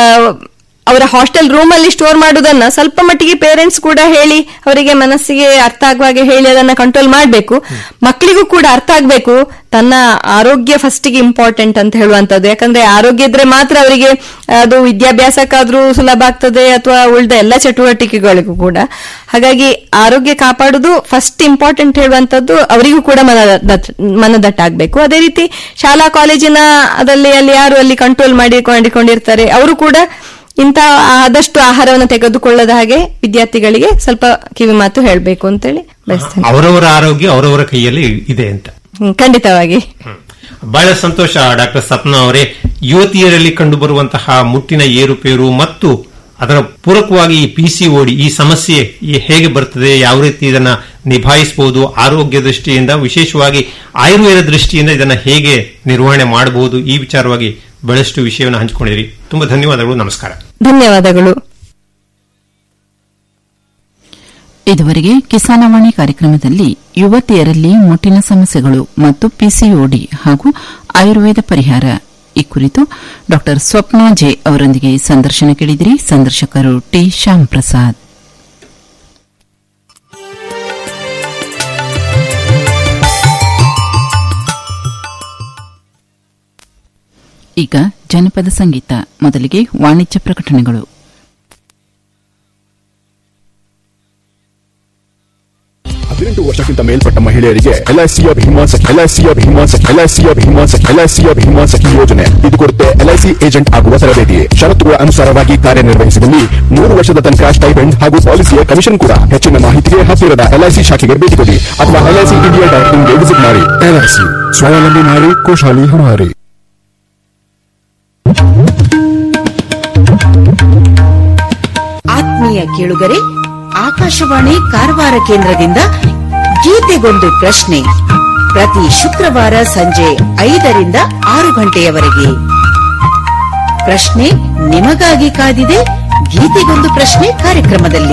ಅವರ ಹಾಸ್ಟೆಲ್ ರೂಮ್ ಅಲ್ಲಿ ಸ್ಟೋರ್ ಮಾಡುವುದನ್ನ ಸ್ವಲ್ಪ ಮಟ್ಟಿಗೆ ಪೇರೆಂಟ್ಸ್ ಕೂಡ ಹೇಳಿ ಅವರಿಗೆ ಮನಸ್ಸಿಗೆ ಅರ್ಥ ಆಗುವ ಹಾಗೆ ಹೇಳಿ ಅದನ್ನ ಕಂಟ್ರೋಲ್ ಮಾಡಬೇಕು ಮಕ್ಕಳಿಗೂ ಕೂಡ ಅರ್ಥ ಆಗ್ಬೇಕು ತನ್ನ ಆರೋಗ್ಯ ಫಸ್ಟಿಗೆ ಇಂಪಾರ್ಟೆಂಟ್ ಅಂತ ಹೇಳುವಂತದ್ದು ಯಾಕಂದ್ರೆ ಆರೋಗ್ಯ ಇದ್ರೆ ಮಾತ್ರ ಅವರಿಗೆ ಅದು ವಿದ್ಯಾಭ್ಯಾಸಕ್ಕಾದ್ರೂ ಸುಲಭ ಆಗ್ತದೆ ಅಥವಾ ಉಳಿದ ಎಲ್ಲ ಚಟುವಟಿಕೆಗಳಿಗೂ ಕೂಡ ಹಾಗಾಗಿ ಆರೋಗ್ಯ ಕಾಪಾಡುದು ಫಸ್ಟ್ ಇಂಪಾರ್ಟೆಂಟ್ ಹೇಳುವಂತದ್ದು ಅವರಿಗೂ ಕೂಡ ಮನದಟ್ಟ ಮನದಟ್ಟಾಗಬೇಕು ಅದೇ ರೀತಿ ಶಾಲಾ ಕಾಲೇಜಿನ ಅದಲ್ಲಿ ಅಲ್ಲಿ ಯಾರು ಅಲ್ಲಿ ಕಂಟ್ರೋಲ್ ಮಾಡಿ ಮಾಡಿಕೊಂಡಿರ್ತಾರೆ ಅವರು ಕೂಡ ಇಂಥ ಆದಷ್ಟು ಆಹಾರವನ್ನು ತೆಗೆದುಕೊಳ್ಳದ ಹಾಗೆ ವಿದ್ಯಾರ್ಥಿಗಳಿಗೆ ಸ್ವಲ್ಪ ಕಿವಿ ಮಾತು ಹೇಳಬೇಕು ಅಂತೇಳಿ ಬಯಸ್ತೇನೆ ಅವರವರ ಆರೋಗ್ಯ ಅವರವರ ಕೈಯಲ್ಲಿ ಇದೆ ಅಂತ ಹ್ಮ್, ಖಂಡಿತವಾಗಿ ಬಹಳ ಸಂತೋಷ ಡಾಕ್ಟರ್ ಸಪ್ನಾ ಅವರೇ ಯುವತಿಯರಲ್ಲಿ ಕಂಡುಬರುವಂತಹ ಮುಟ್ಟಿನ ಏರುಪೇರು ಮತ್ತು ಅದರ ಪೂರಕವಾಗಿ ಈ ಪಿಸಿಒಡಿ ಈ ಸಮಸ್ಯೆ ಈ ಹೇಗೆ ಬರ್ತದೆ ಯಾವ ರೀತಿ ಇದನ್ನ ನಿಭಾಯಿಸಬಹುದು ಆರೋಗ್ಯ ದೃಷ್ಟಿಯಿಂದ ವಿಶೇಷವಾಗಿ ಆಯುರ್ವೇದ ದೃಷ್ಟಿಯಿಂದ ಇದನ್ನ ಹೇಗೆ ನಿರ್ವಹಣೆ ಮಾಡಬಹುದು ಈ ವಿಚಾರವಾಗಿ ಬಹಳಷ್ಟು ವಿಷಯವನ್ನು ಹಂಚಿಕೊಂಡಿರಿ ತುಂಬಾ ಧನ್ಯವಾದಗಳು ನಮಸ್ಕಾರ ಧನ್ಯವಾದಗಳು ಇದುವರೆಗೆ ಕಿಸಾನವಾಣಿ ಕಾರ್ಯಕ್ರಮದಲ್ಲಿ ಯುವತಿಯರಲ್ಲಿ ಮುಟ್ಟಿನ ಸಮಸ್ಯೆಗಳು ಮತ್ತು ಪಿಸಿಒಡಿ ಹಾಗೂ ಆಯುರ್ವೇದ ಪರಿಹಾರ ಈ ಕುರಿತು ಡಾ ಸ್ವಪ್ನಾ ಜೆ ಅವರೊಂದಿಗೆ ಸಂದರ್ಶನ ಕೇಳಿದಿರಿ ಸಂದರ್ಶಕರು ಟಿ ಶ್ಯಾಮ್ ಪ್ರಸಾದ್ ಈಗ ಜನಪದ ಸಂಗೀತ ಮೊದಲಿಗೆ ವಾಣಿಜ್ಯ ಪ್ರಕಟಣೆಗಳು ಹದಿನೆಂಟು ವರ್ಷಕ್ಕಿಂತ ಮೇಲ್ಪಟ್ಟ ಮಹಿಳೆಯರಿಗೆ ಎಲ್ಐಸಿಯ ಭೀಮಾ ಸಖಿ ಎಲ್ಐಸಿಯ ಭೀಮಾ ಸಖಿ ಎಲ್ಐಸಿಯ ಭೀಮಾ ಸಖಿ ಎಲ್ಐಸಿಯ ಭೀಮಾ ಸಖಿ ಯೋಜನೆ ಇದು ಕೊಡುತ್ತೆ ಎಲ್ಐಸಿ ಏಜೆಂಟ್ ಆಗುವ ತರಬೇತಿ ಷರತ್ತುಗಳ ಅನುಸಾರವಾಗಿ ಕಾರ್ಯನಿರ್ವಹಿಸಿದಲ್ಲಿ ಮೂರು ವರ್ಷದ ತನಕ ಸ್ಟೈಪೆಂಡ್ ಹಾಗೂ ಪಾಲಿಸಿಯ ಕಮಿಷನ್ ಕೂಡ ಹೆಚ್ಚಿನ ಮಾಹಿತಿಗೆ ಹತ್ತಿರದ ಎಲ್ಐಸಿ ಶಾಖೆಗೆ ಭೇಟಿ ಕೊಡಿ ಅಥವಾ ಎಲ್ಐಸಿ ಇಂಡಿಯಾ ಡಾಟ್ ಇನ್ಗೆ ವಿಸಿಟ್ ಮಾಡಿ ಎಲ್ಐಸಿ ಸ್ವಾವಲಂಬಿ ನಾರಿ ಖುಷಾಲಿ ಹಮಾರಿ ಆತ್ಮೀಯ ಕೇಳುಗರೆ ಆಕಾಶವಾಣಿ ಕಾರವಾರ ಕೇಂದ್ರದಿಂದ ಗೀತೆಗೊಂದು ಪ್ರಶ್ನೆ ಪ್ರತಿ ಶುಕ್ರವಾರ ಸಂಜೆ ಐದರಿಂದ ಆರು ಗಂಟೆಯವರೆಗೆ ಪ್ರಶ್ನೆ ನಿಮಗಾಗಿ ಕಾದಿದೆ ಗೀತೆಗೊಂದು ಪ್ರಶ್ನೆ ಕಾರ್ಯಕ್ರಮದಲ್ಲಿ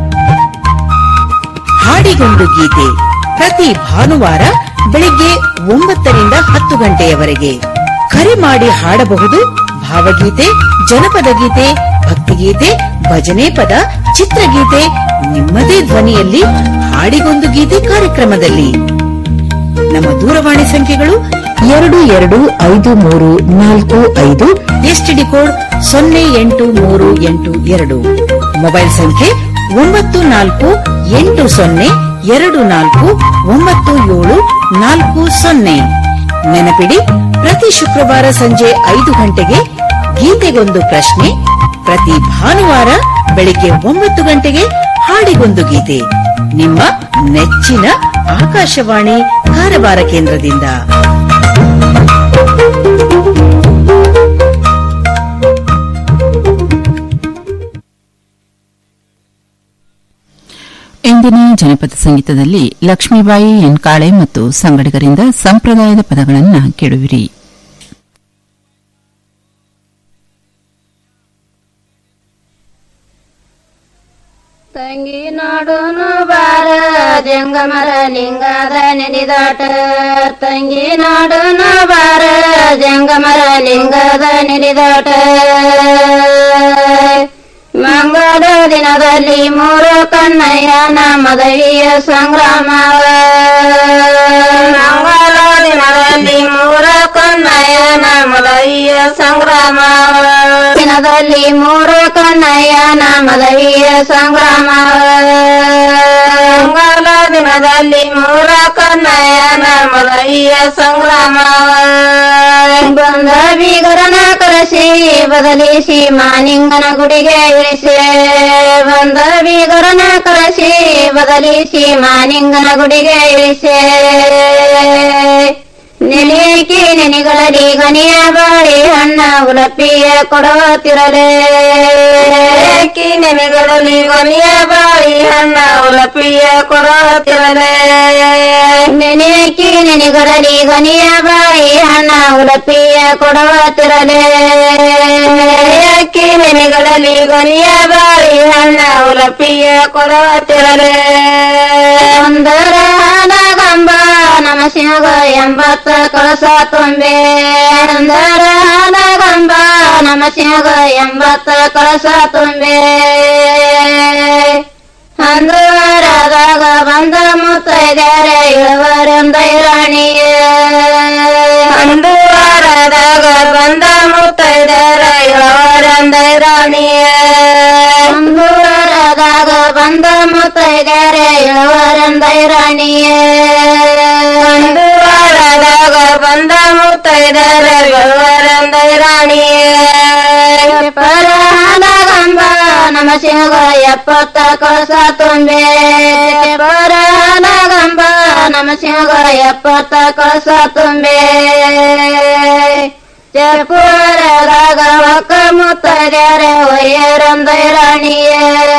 ಹಾಡಿಗೊಂದು ಗೀತೆ ಪ್ರತಿ ಭಾನುವಾರ ಬೆಳಿಗ್ಗೆ ಒಂಬತ್ತರಿಂದ ಹತ್ತು ಗಂಟೆಯವರೆಗೆ ಕರೆ ಮಾಡಿ ಹಾಡಬಹುದು ಭಾವಗೀತೆ ಜನಪದ ಗೀತೆ ಭಕ್ತಿಗೀತೆ ಭಜನೆ ಪದ ಚಿತ್ರಗೀತೆ ನಿಮ್ಮದೇ ಧ್ವನಿಯಲ್ಲಿ ಹಾಡಿಗೊಂದು ಗೀತೆ ಕಾರ್ಯಕ್ರಮದಲ್ಲಿ ನಮ್ಮ ದೂರವಾಣಿ ಸಂಖ್ಯೆಗಳು ಎರಡು ಎರಡು ಐದು ಮೂರು ನಾಲ್ಕು ಐದು ಎಸ್ಟಿಡಿ ಕೋಡ್ ಸೊನ್ನೆ ಎಂಟು ಮೂರು ಎಂಟು ಎರಡು ಮೊಬೈಲ್ ಸಂಖ್ಯೆ ಒಂಬತ್ತು ನಾಲ್ಕು ಎಂಟು ಸೊನ್ನೆ ಎರಡು ನಾಲ್ಕು ಒಂಬತ್ತು ಏಳು ನಾಲ್ಕು ಸೊನ್ನೆ ನೆನಪಿಡಿ ಪ್ರತಿ ಶುಕ್ರವಾರ ಸಂಜೆ ಐದು ಗಂಟೆಗೆ ಗೀತೆಗೊಂದು ಪ್ರಶ್ನೆ ಪ್ರತಿ ಭಾನುವಾರ ಬೆಳಿಗ್ಗೆ ಒಂಬತ್ತು ಗಂಟೆಗೆ ಹಾಡಿಗೊಂದು ಗೀತೆ ನಿಮ್ಮ ನೆಚ್ಚಿನ ಆಕಾಶವಾಣಿ ಕಾರವಾರ ಕೇಂದ್ರದಿಂದ ಇಂದಿನ ಜನಪದ ಸಂಗೀತದಲ್ಲಿ ಲಕ್ಷ್ಮೀಬಾಯಿ ಎನ್ ಕಾಳೆ ಮತ್ತು ಸಂಗಡಿಗರಿಂದ ಸಂಪ್ರದಾಯದ ಪದಗಳನ್ನು ಕೇಳುವಿರಿ ತಂಗಿ ನೋಡುನು ಬಾರ ಜಂಗಮರ ಲಿಂಗದ ನೆನೆದಾಟ ತಂಗಿ ನೋಡುನು ಬಾರ ಜಂಗಮರ ಲಿಂಗದ ನೆನೆದಾಟ ಮಂಗಳ ದಿನದಲ್ಲಿ ಮೂರು ಕಣ್ಣಯ್ಯನ ಮದವಿಯ ಸಂಗ್ರಾಮ ಮಂಗಳ ದಿನದಲ್ಲಿ ಮೂರು ಕಣ್ಣಯ್ಯನ ಮದವಿಯ ಸಂಗ್ರಾಮ ದಿನದಲ್ಲಿ ಮೂರು ಕಣ್ಣಯ್ಯನ ಮದವಿಯ ಸಂಗ್ರಾಮ ಮಂಗಳ ದಿನದಲ್ಲಿ ಮೂರ ಕನ್ನಯ್ಯನ ಮದವಿಯ ಸಂಗ್ರಾಮ ಬಂದ ಬೀಗರನ ಕರೆಸಿ ಬದಲಿಸಿ ಮಾನಿಂಗನ ಗುಡಿಗೆ ಇಳಿಸಿ ಬಂದ ಬೀಗರನ ಕರೆಸಿ ಬದಲಿಸಿ ಮಾನಿಂಗನ ಗುಡಿಗೆ ಇಳಿಸಿ ನೆಲೆಯಕ್ಕೆ ನೆನೆಗಳಲ್ಲಿ ಗನಿಯ ಬಾಳಿ ಹಣ್ಣ ಉಲಪಿಯ ಕೊಡುತ್ತಿರಲೇ ಅಕ್ಕಿ ನೆನೆಗಳಲ್ಲಿ ಗನಿಯ ಬಾಳಿ ಹಣ್ಣ ಉಲಪಿಯ ಕೊಡುತ್ತಿರಲೇ ನೆನೆಯಕ್ಕಿ ನೆನೆಗಳಲ್ಲಿ ಗನಿಯ ಬಾಳಿ ಹಣ್ಣ ಉಲಪಿಯ ಕೊಡುತ್ತಿರಲೇ ಅಕ್ಕಿ ನೆನೆಗಳಲ್ಲಿ ಗನಿಯ ಬಾಳಿ ಹಣ್ಣ ಉಲಪಿಯ ಕೊಡುತ್ತಿರಲೇ ಒಂದರ ಗಂಬ ನಮ ಸಿಂಹ ಎಂಬತ್ತ ಕಳಸ ತುಂಬೆ ಒಂದರ ಗಂಬ ನಮ ಸಿಂಹ ಎಂಬತ್ತ ಕಳಸ ತುಂಬೆ ಅಂದರಾದಾಗ ಬಂದ ಮುತ್ತೈದ್ಯಾರೆ ಇಳುವರೆಂದೈ ರಾಣಿಯ ಅಂದುವಾರದಾಗ ಬಂದ ಮುತ್ತೈದ್ಯಾರ ಇಳುವರೆಂದೈ ರಾಣಿಯ ಅಂದುವಾರದಾಗ ಬಂದ ಮುತ್ತೈದ್ಯಾರೆ ಇಳುವರೆಂದೈ ರಾಣಿಯ ಅಂದುವಾರದಾಗ ಬಂದ ಮುತ್ತೈದ್ಯಾರ ಇಳುವರೆಂದೈ ರಾಣಿಯ ಪರಹನ ಗಂಬ ನಮ ಸಿಂಹ ಎಪ್ಪತ್ತ ಕಳಸ ತುಂಬೆ ಪರಹನ ಗಂಬ ನಮ ಸಿಂಹ ಎಪ್ಪತ್ತ ಕಳಸ ತುಂಬೆ ಚೆಪ್ಪುವರದಾಗ ಒಕ್ಕ ಮುತ್ತದ್ಯಾರೆ ಒಯ್ಯರಂದೈ ರಾಣಿಯ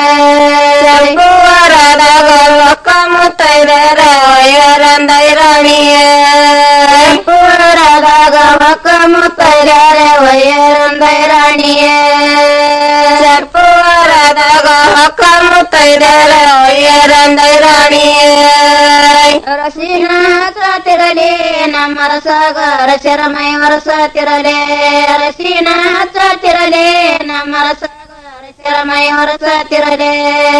ಚೆಪ್ಪುವರದಾಗ ಒಕ್ಕ ಮುತ್ತೈದ್ಯಾರೆ ಒಯ್ಯರಂದೈ ರಾಣಿಯ ಚೆಪ್ಪುವರದಾಗ ಒಕ್ಕ ಮುತ್ತೈದ್ಯಾರೆ ಒಯ್ಯರಂದೈ ರಾಣಿಯ ಚೆಪ್ಪುವರದಾಗ ಒಕ್ಕ ಮುತ್ತೈದ್ಯಾರೆ ಒಯ್ಯರಂದೈ ರಾಣಿಯ ರಸಿನ ತಿರಲಿ ನಮ್ಮ ರಸಗಾರ ಶರಮೈ ವರಸ ತಿರಲೆ ರಸಿನ ತಿರಲಿ ನಮ್ಮ ರಸಗಾರ ಶರಮೈ ವರಸ ತಿರಲೆ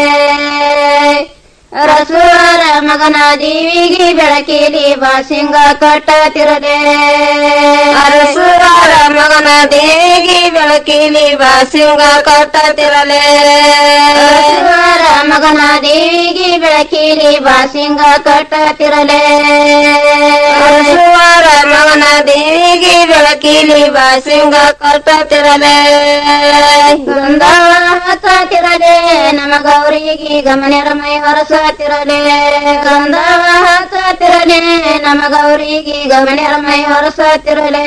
ರಸುವರ ಮಗನ ದೇವಿಗೆ ಬೆಳಕಿಲಿ ಬಾಸಿಂಗ ಕಟ್ಟತಿರಲೆ ಅರಸುವರ ಮಗನ ದೇವಿಗೆ ಬೆಳಕಿಲಿ ಬಾಸಿಂಗ ಕಟ್ಟತಿರಲೆ ಅರಸುವರ ಮಗನ ದೇವಿಗೆ ಬೆಳಕಿಲಿ ಬಾಸಿಂಗ ಕಟ್ಟತಿರಲೆ ಅರಸುವರ ಮಗನ ದೇವಿಗೆ ಬೆಳಕಿಲಿ ಬಾಸಿಂಗ ಕಟ್ಟತಿರಲೆ ಗಂಧವ ಹಚ್ಚತಿರಲೆ ನಮ್ಮ ಗೌರಿಗೆ ಗಮನರಮೈ ಹೊರಸತಿರಲೆ ಗಂಧವ ಹಚ್ಚತಿರಲೆ ನಮ್ಮ ಗೌರಿಗೆ ಗಮನರಮೈ ಹೊರಸತಿರಲೆ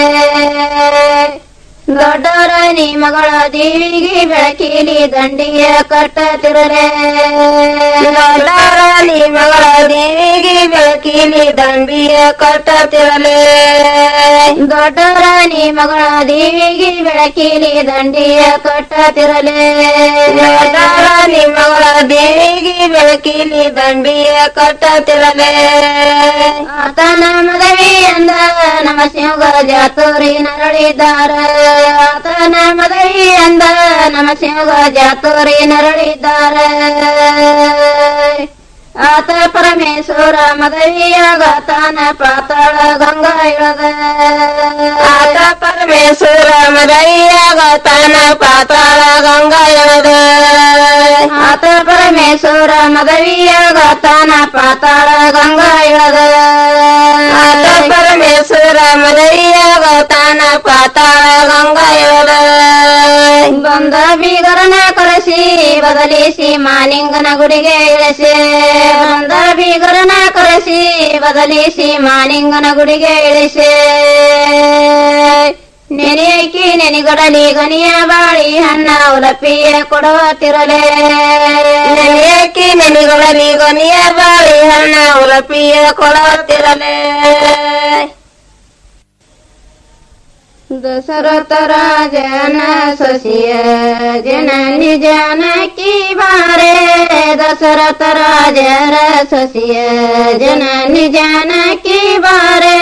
ದೊಡ್ಡವರ ನೀ ಮಗಳ ದೇವಿಗೆ ಬೆಳಕಿಲಿ ದಂಡಿಯ ಕಟ್ಟತಿರಲೆ ದೊಡ್ಡವರ ನೀ ಮಗಳ ದೇವಿಗೆ ಬೆಳಕಿಲಿ ದಂಡಿಯ ಕಟ್ಟತಿರಲೆ ದೊಡ್ಡವರ ನೀ ಮಗಳ ದೇವಿಗೆ ಬೆಳಕಿಲಿ ದಂಡಿಯ ಕಟ್ಟತಿರಲೆ ದೊಡ್ಡವರ ನೀ ಮಗಳ ದೇವಿಗೆ ಬೆಳಕಿಲಿ ದಂಡಿಯ ಕಟ್ಟತಿರಲೆ ಆತನ ಮದವಿ ಅಂದ ನಮ್ಮ ಸಿಂಹ ಜಾತೂರಿ ನರಳಿದಾರ ಆತನ ಮದವಿ ಅಂದ ನಮ್ಮ ಸಿಂಹ ಜಾತೂರಿ ನರಳಿದಾರ ಆತ ಪರಮೇಶ್ವರ ಮದವಿಯಾಗ ತಾನ ಪಾತಾಳ ಗಂಗಾ ಇಳದ ಆತ ಪರಮೇಶ್ವರ ಮದವಿಯಾಗ ತಾನ ಪಾತಾಳ ಗಂಗಾ ಇಳದ ಆತ ಪರಮೇಶ್ವರ ಮದವಿಯಾಗ ತಾನ ಪಾತಾಳ ಗಂಗಾ ಇಳದ ಆತ ಪರಮೇಶ್ವರ ಮದವಿಯಾಗ ಗಂಗಾ ಇಳದ ಬಂದ ಬೀಗರನ ಕರೆಸಿ ಬದಲಿಸಿ ಮಾನಿಂಗನ ಗುಡಿಗೆ ಇಳಿಸಿ ಬಂದ ಬೀಗರನ ಕರೆಸಿ ಬದಲಿಸಿ ಮಾನಿಂಗನ ಗುಡಿಗೆ ಇಳಿಸಿ ನೆನೆಯಕಿ ನೆನೆಗಡಲಿ ಗನಿಯ ಬಾಳಿ ಹಣ್ಣ ಉಲಪಿಯ ಕೊಡುವ ತಿರಲೆ ನೆನೆಯಕಿ ನೆನೆಗಡಲಿ ಗನಿಯ ಬಾಳಿ ಹಣ್ಣ ಉಲಪಿಯ ಕೊಡುವ ತಿರಲೆ ದಶರಥ ರಾಜನ ಸೊಸಿಯ ಜನನಿ ಜಾನಕಿ ಬಾರೆ ದಶರಥ ರಾಜರ ಸೊಸಿಯ ಜನನಿ ಜಾನಕಿ ಬಾರೆ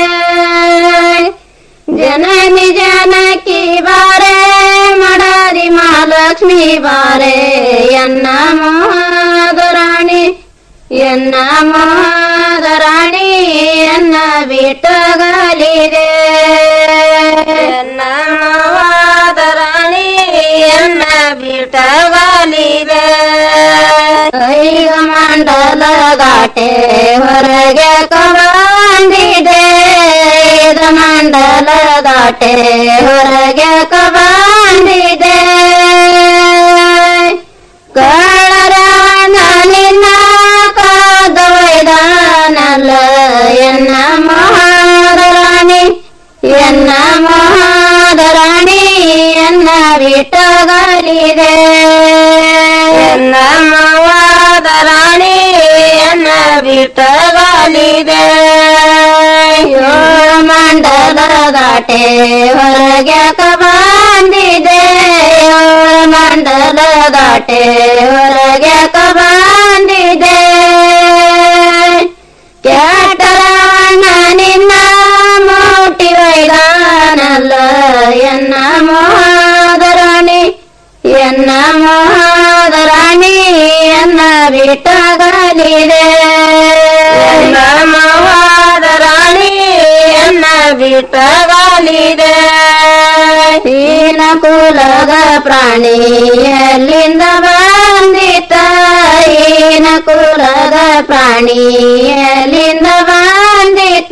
ಜನನಿ ಜಾನಕಿ ಬಾರೆ ಮಡದಿ ಮಹಾಲಕ್ಷ್ಮಿ ಬಾರೆ ಎನ್ನ ಮಹಾದರಾಣಿ ಎನ್ನ ಮಹಾದರಾಣಿ ಎನ್ನ ಬಿಟ್ಟಗಲಿದೆ ಎನ್ನ ಮಹಾದರಾಣಿ ಎನ್ನ ಬಿಟ್ಟಗಲಿದೆ ಐಗ ಮಂಡಲ ದಾಟೆ ಹೊರಗೆ ಕಬಂದಿದೆ ಐದ ಮಂಡಲ ದಾಟೆ ಹೊರಗೆ ಕಬಂದಿದೆ ಕಳರಾನ ನಿನ್ನ ಕಾದೊಯ್ದಾನಲ್ಲ ಎನ್ನ ಮಹಾದರಾಣಿ ಎನ್ನ ಮಹಾದರಾಣಿ ಎನ್ನ ಬಿಟ್ಟಗಲಿದೆ ಎನ್ನ ಮಹಾದರಾಣಿ ಎನ್ನ ಬಿಟ್ಟಗಲಿದೆ ಏಳು ಮಂಡಲ ದಾಟೆ ಹೊರಗೆ ಬಂದಿದೆ ಏಳು ಮಂಡಲ ದಾಟೆ ಹೊರಗೆ ಬಂದಿದೆ ಕೆಟ್ಟರಣ್ಣ ನಿನ್ನ ಮೋಟಿ ವೈದಾನಲ್ಲ ಎನ್ನ ಮಹಾದರಾಣಿ ಎನ್ನ ಮಹಾದರಾಣಿ ಎನ್ನ ಬಿಟ್ಟಗಲಿದೆ ಎನ್ನ ಮಹಾದರಾಣಿ ಎನ್ನ ಬಿಟ್ಟಗಲಿದೆ ಹೀನ ಕುಲದ ಪ್ರಾಣಿ ಎಲ್ಲಿಂದ ಬಂದಿತ ಹೀನ ಕುಲದ ಪ್ರಾಣಿ ಎಲ್ಲಿಂದ ಬಂದಿತ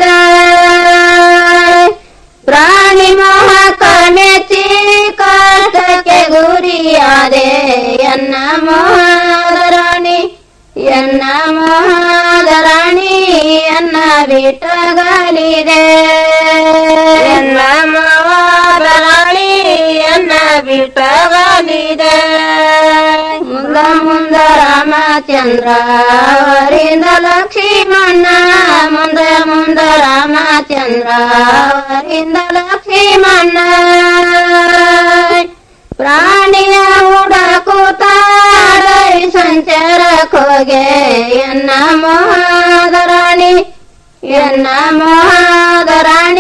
ಪ್ರಾಣಿ ಮೋಹಕ ಮೆಚ್ಚಿ ಕಷ್ಟಕ್ಕೆ ಗುರಿಯಾದೆ ಎನ್ನ ಮಹಾದರಾಣಿ ಎನ್ನ ಮಹಾದರಾಣಿ ಎನ್ನ ಬಿಟ್ಟಗಲಿದೆ ಎನ್ನ ಮಹಾದರಾಣಿ ಎನ್ನ ಬಿಟ್ಟಗಲಿದೆ ಮುಂದ ಮುಂದ ರಾಮಚಂದ್ರ ಅವರಿಂದ ಲಕ್ಷ್ಮಣ ಮುಂದ ಮುಂದ ರಾಮಚಂದ್ರ ಅವರಿಂದ ಲಕ್ಷ್ಮಣ ಪ್ರಾಣಿಯ ಹುಡಕುತ್ತಾಡರಿ ಸಂಚಾರಕ್ಕೋಗೆ ಎನ್ನ ಮಹಾದರಾಣಿ ಎನ್ನ ಮಹಾದರಾಣಿ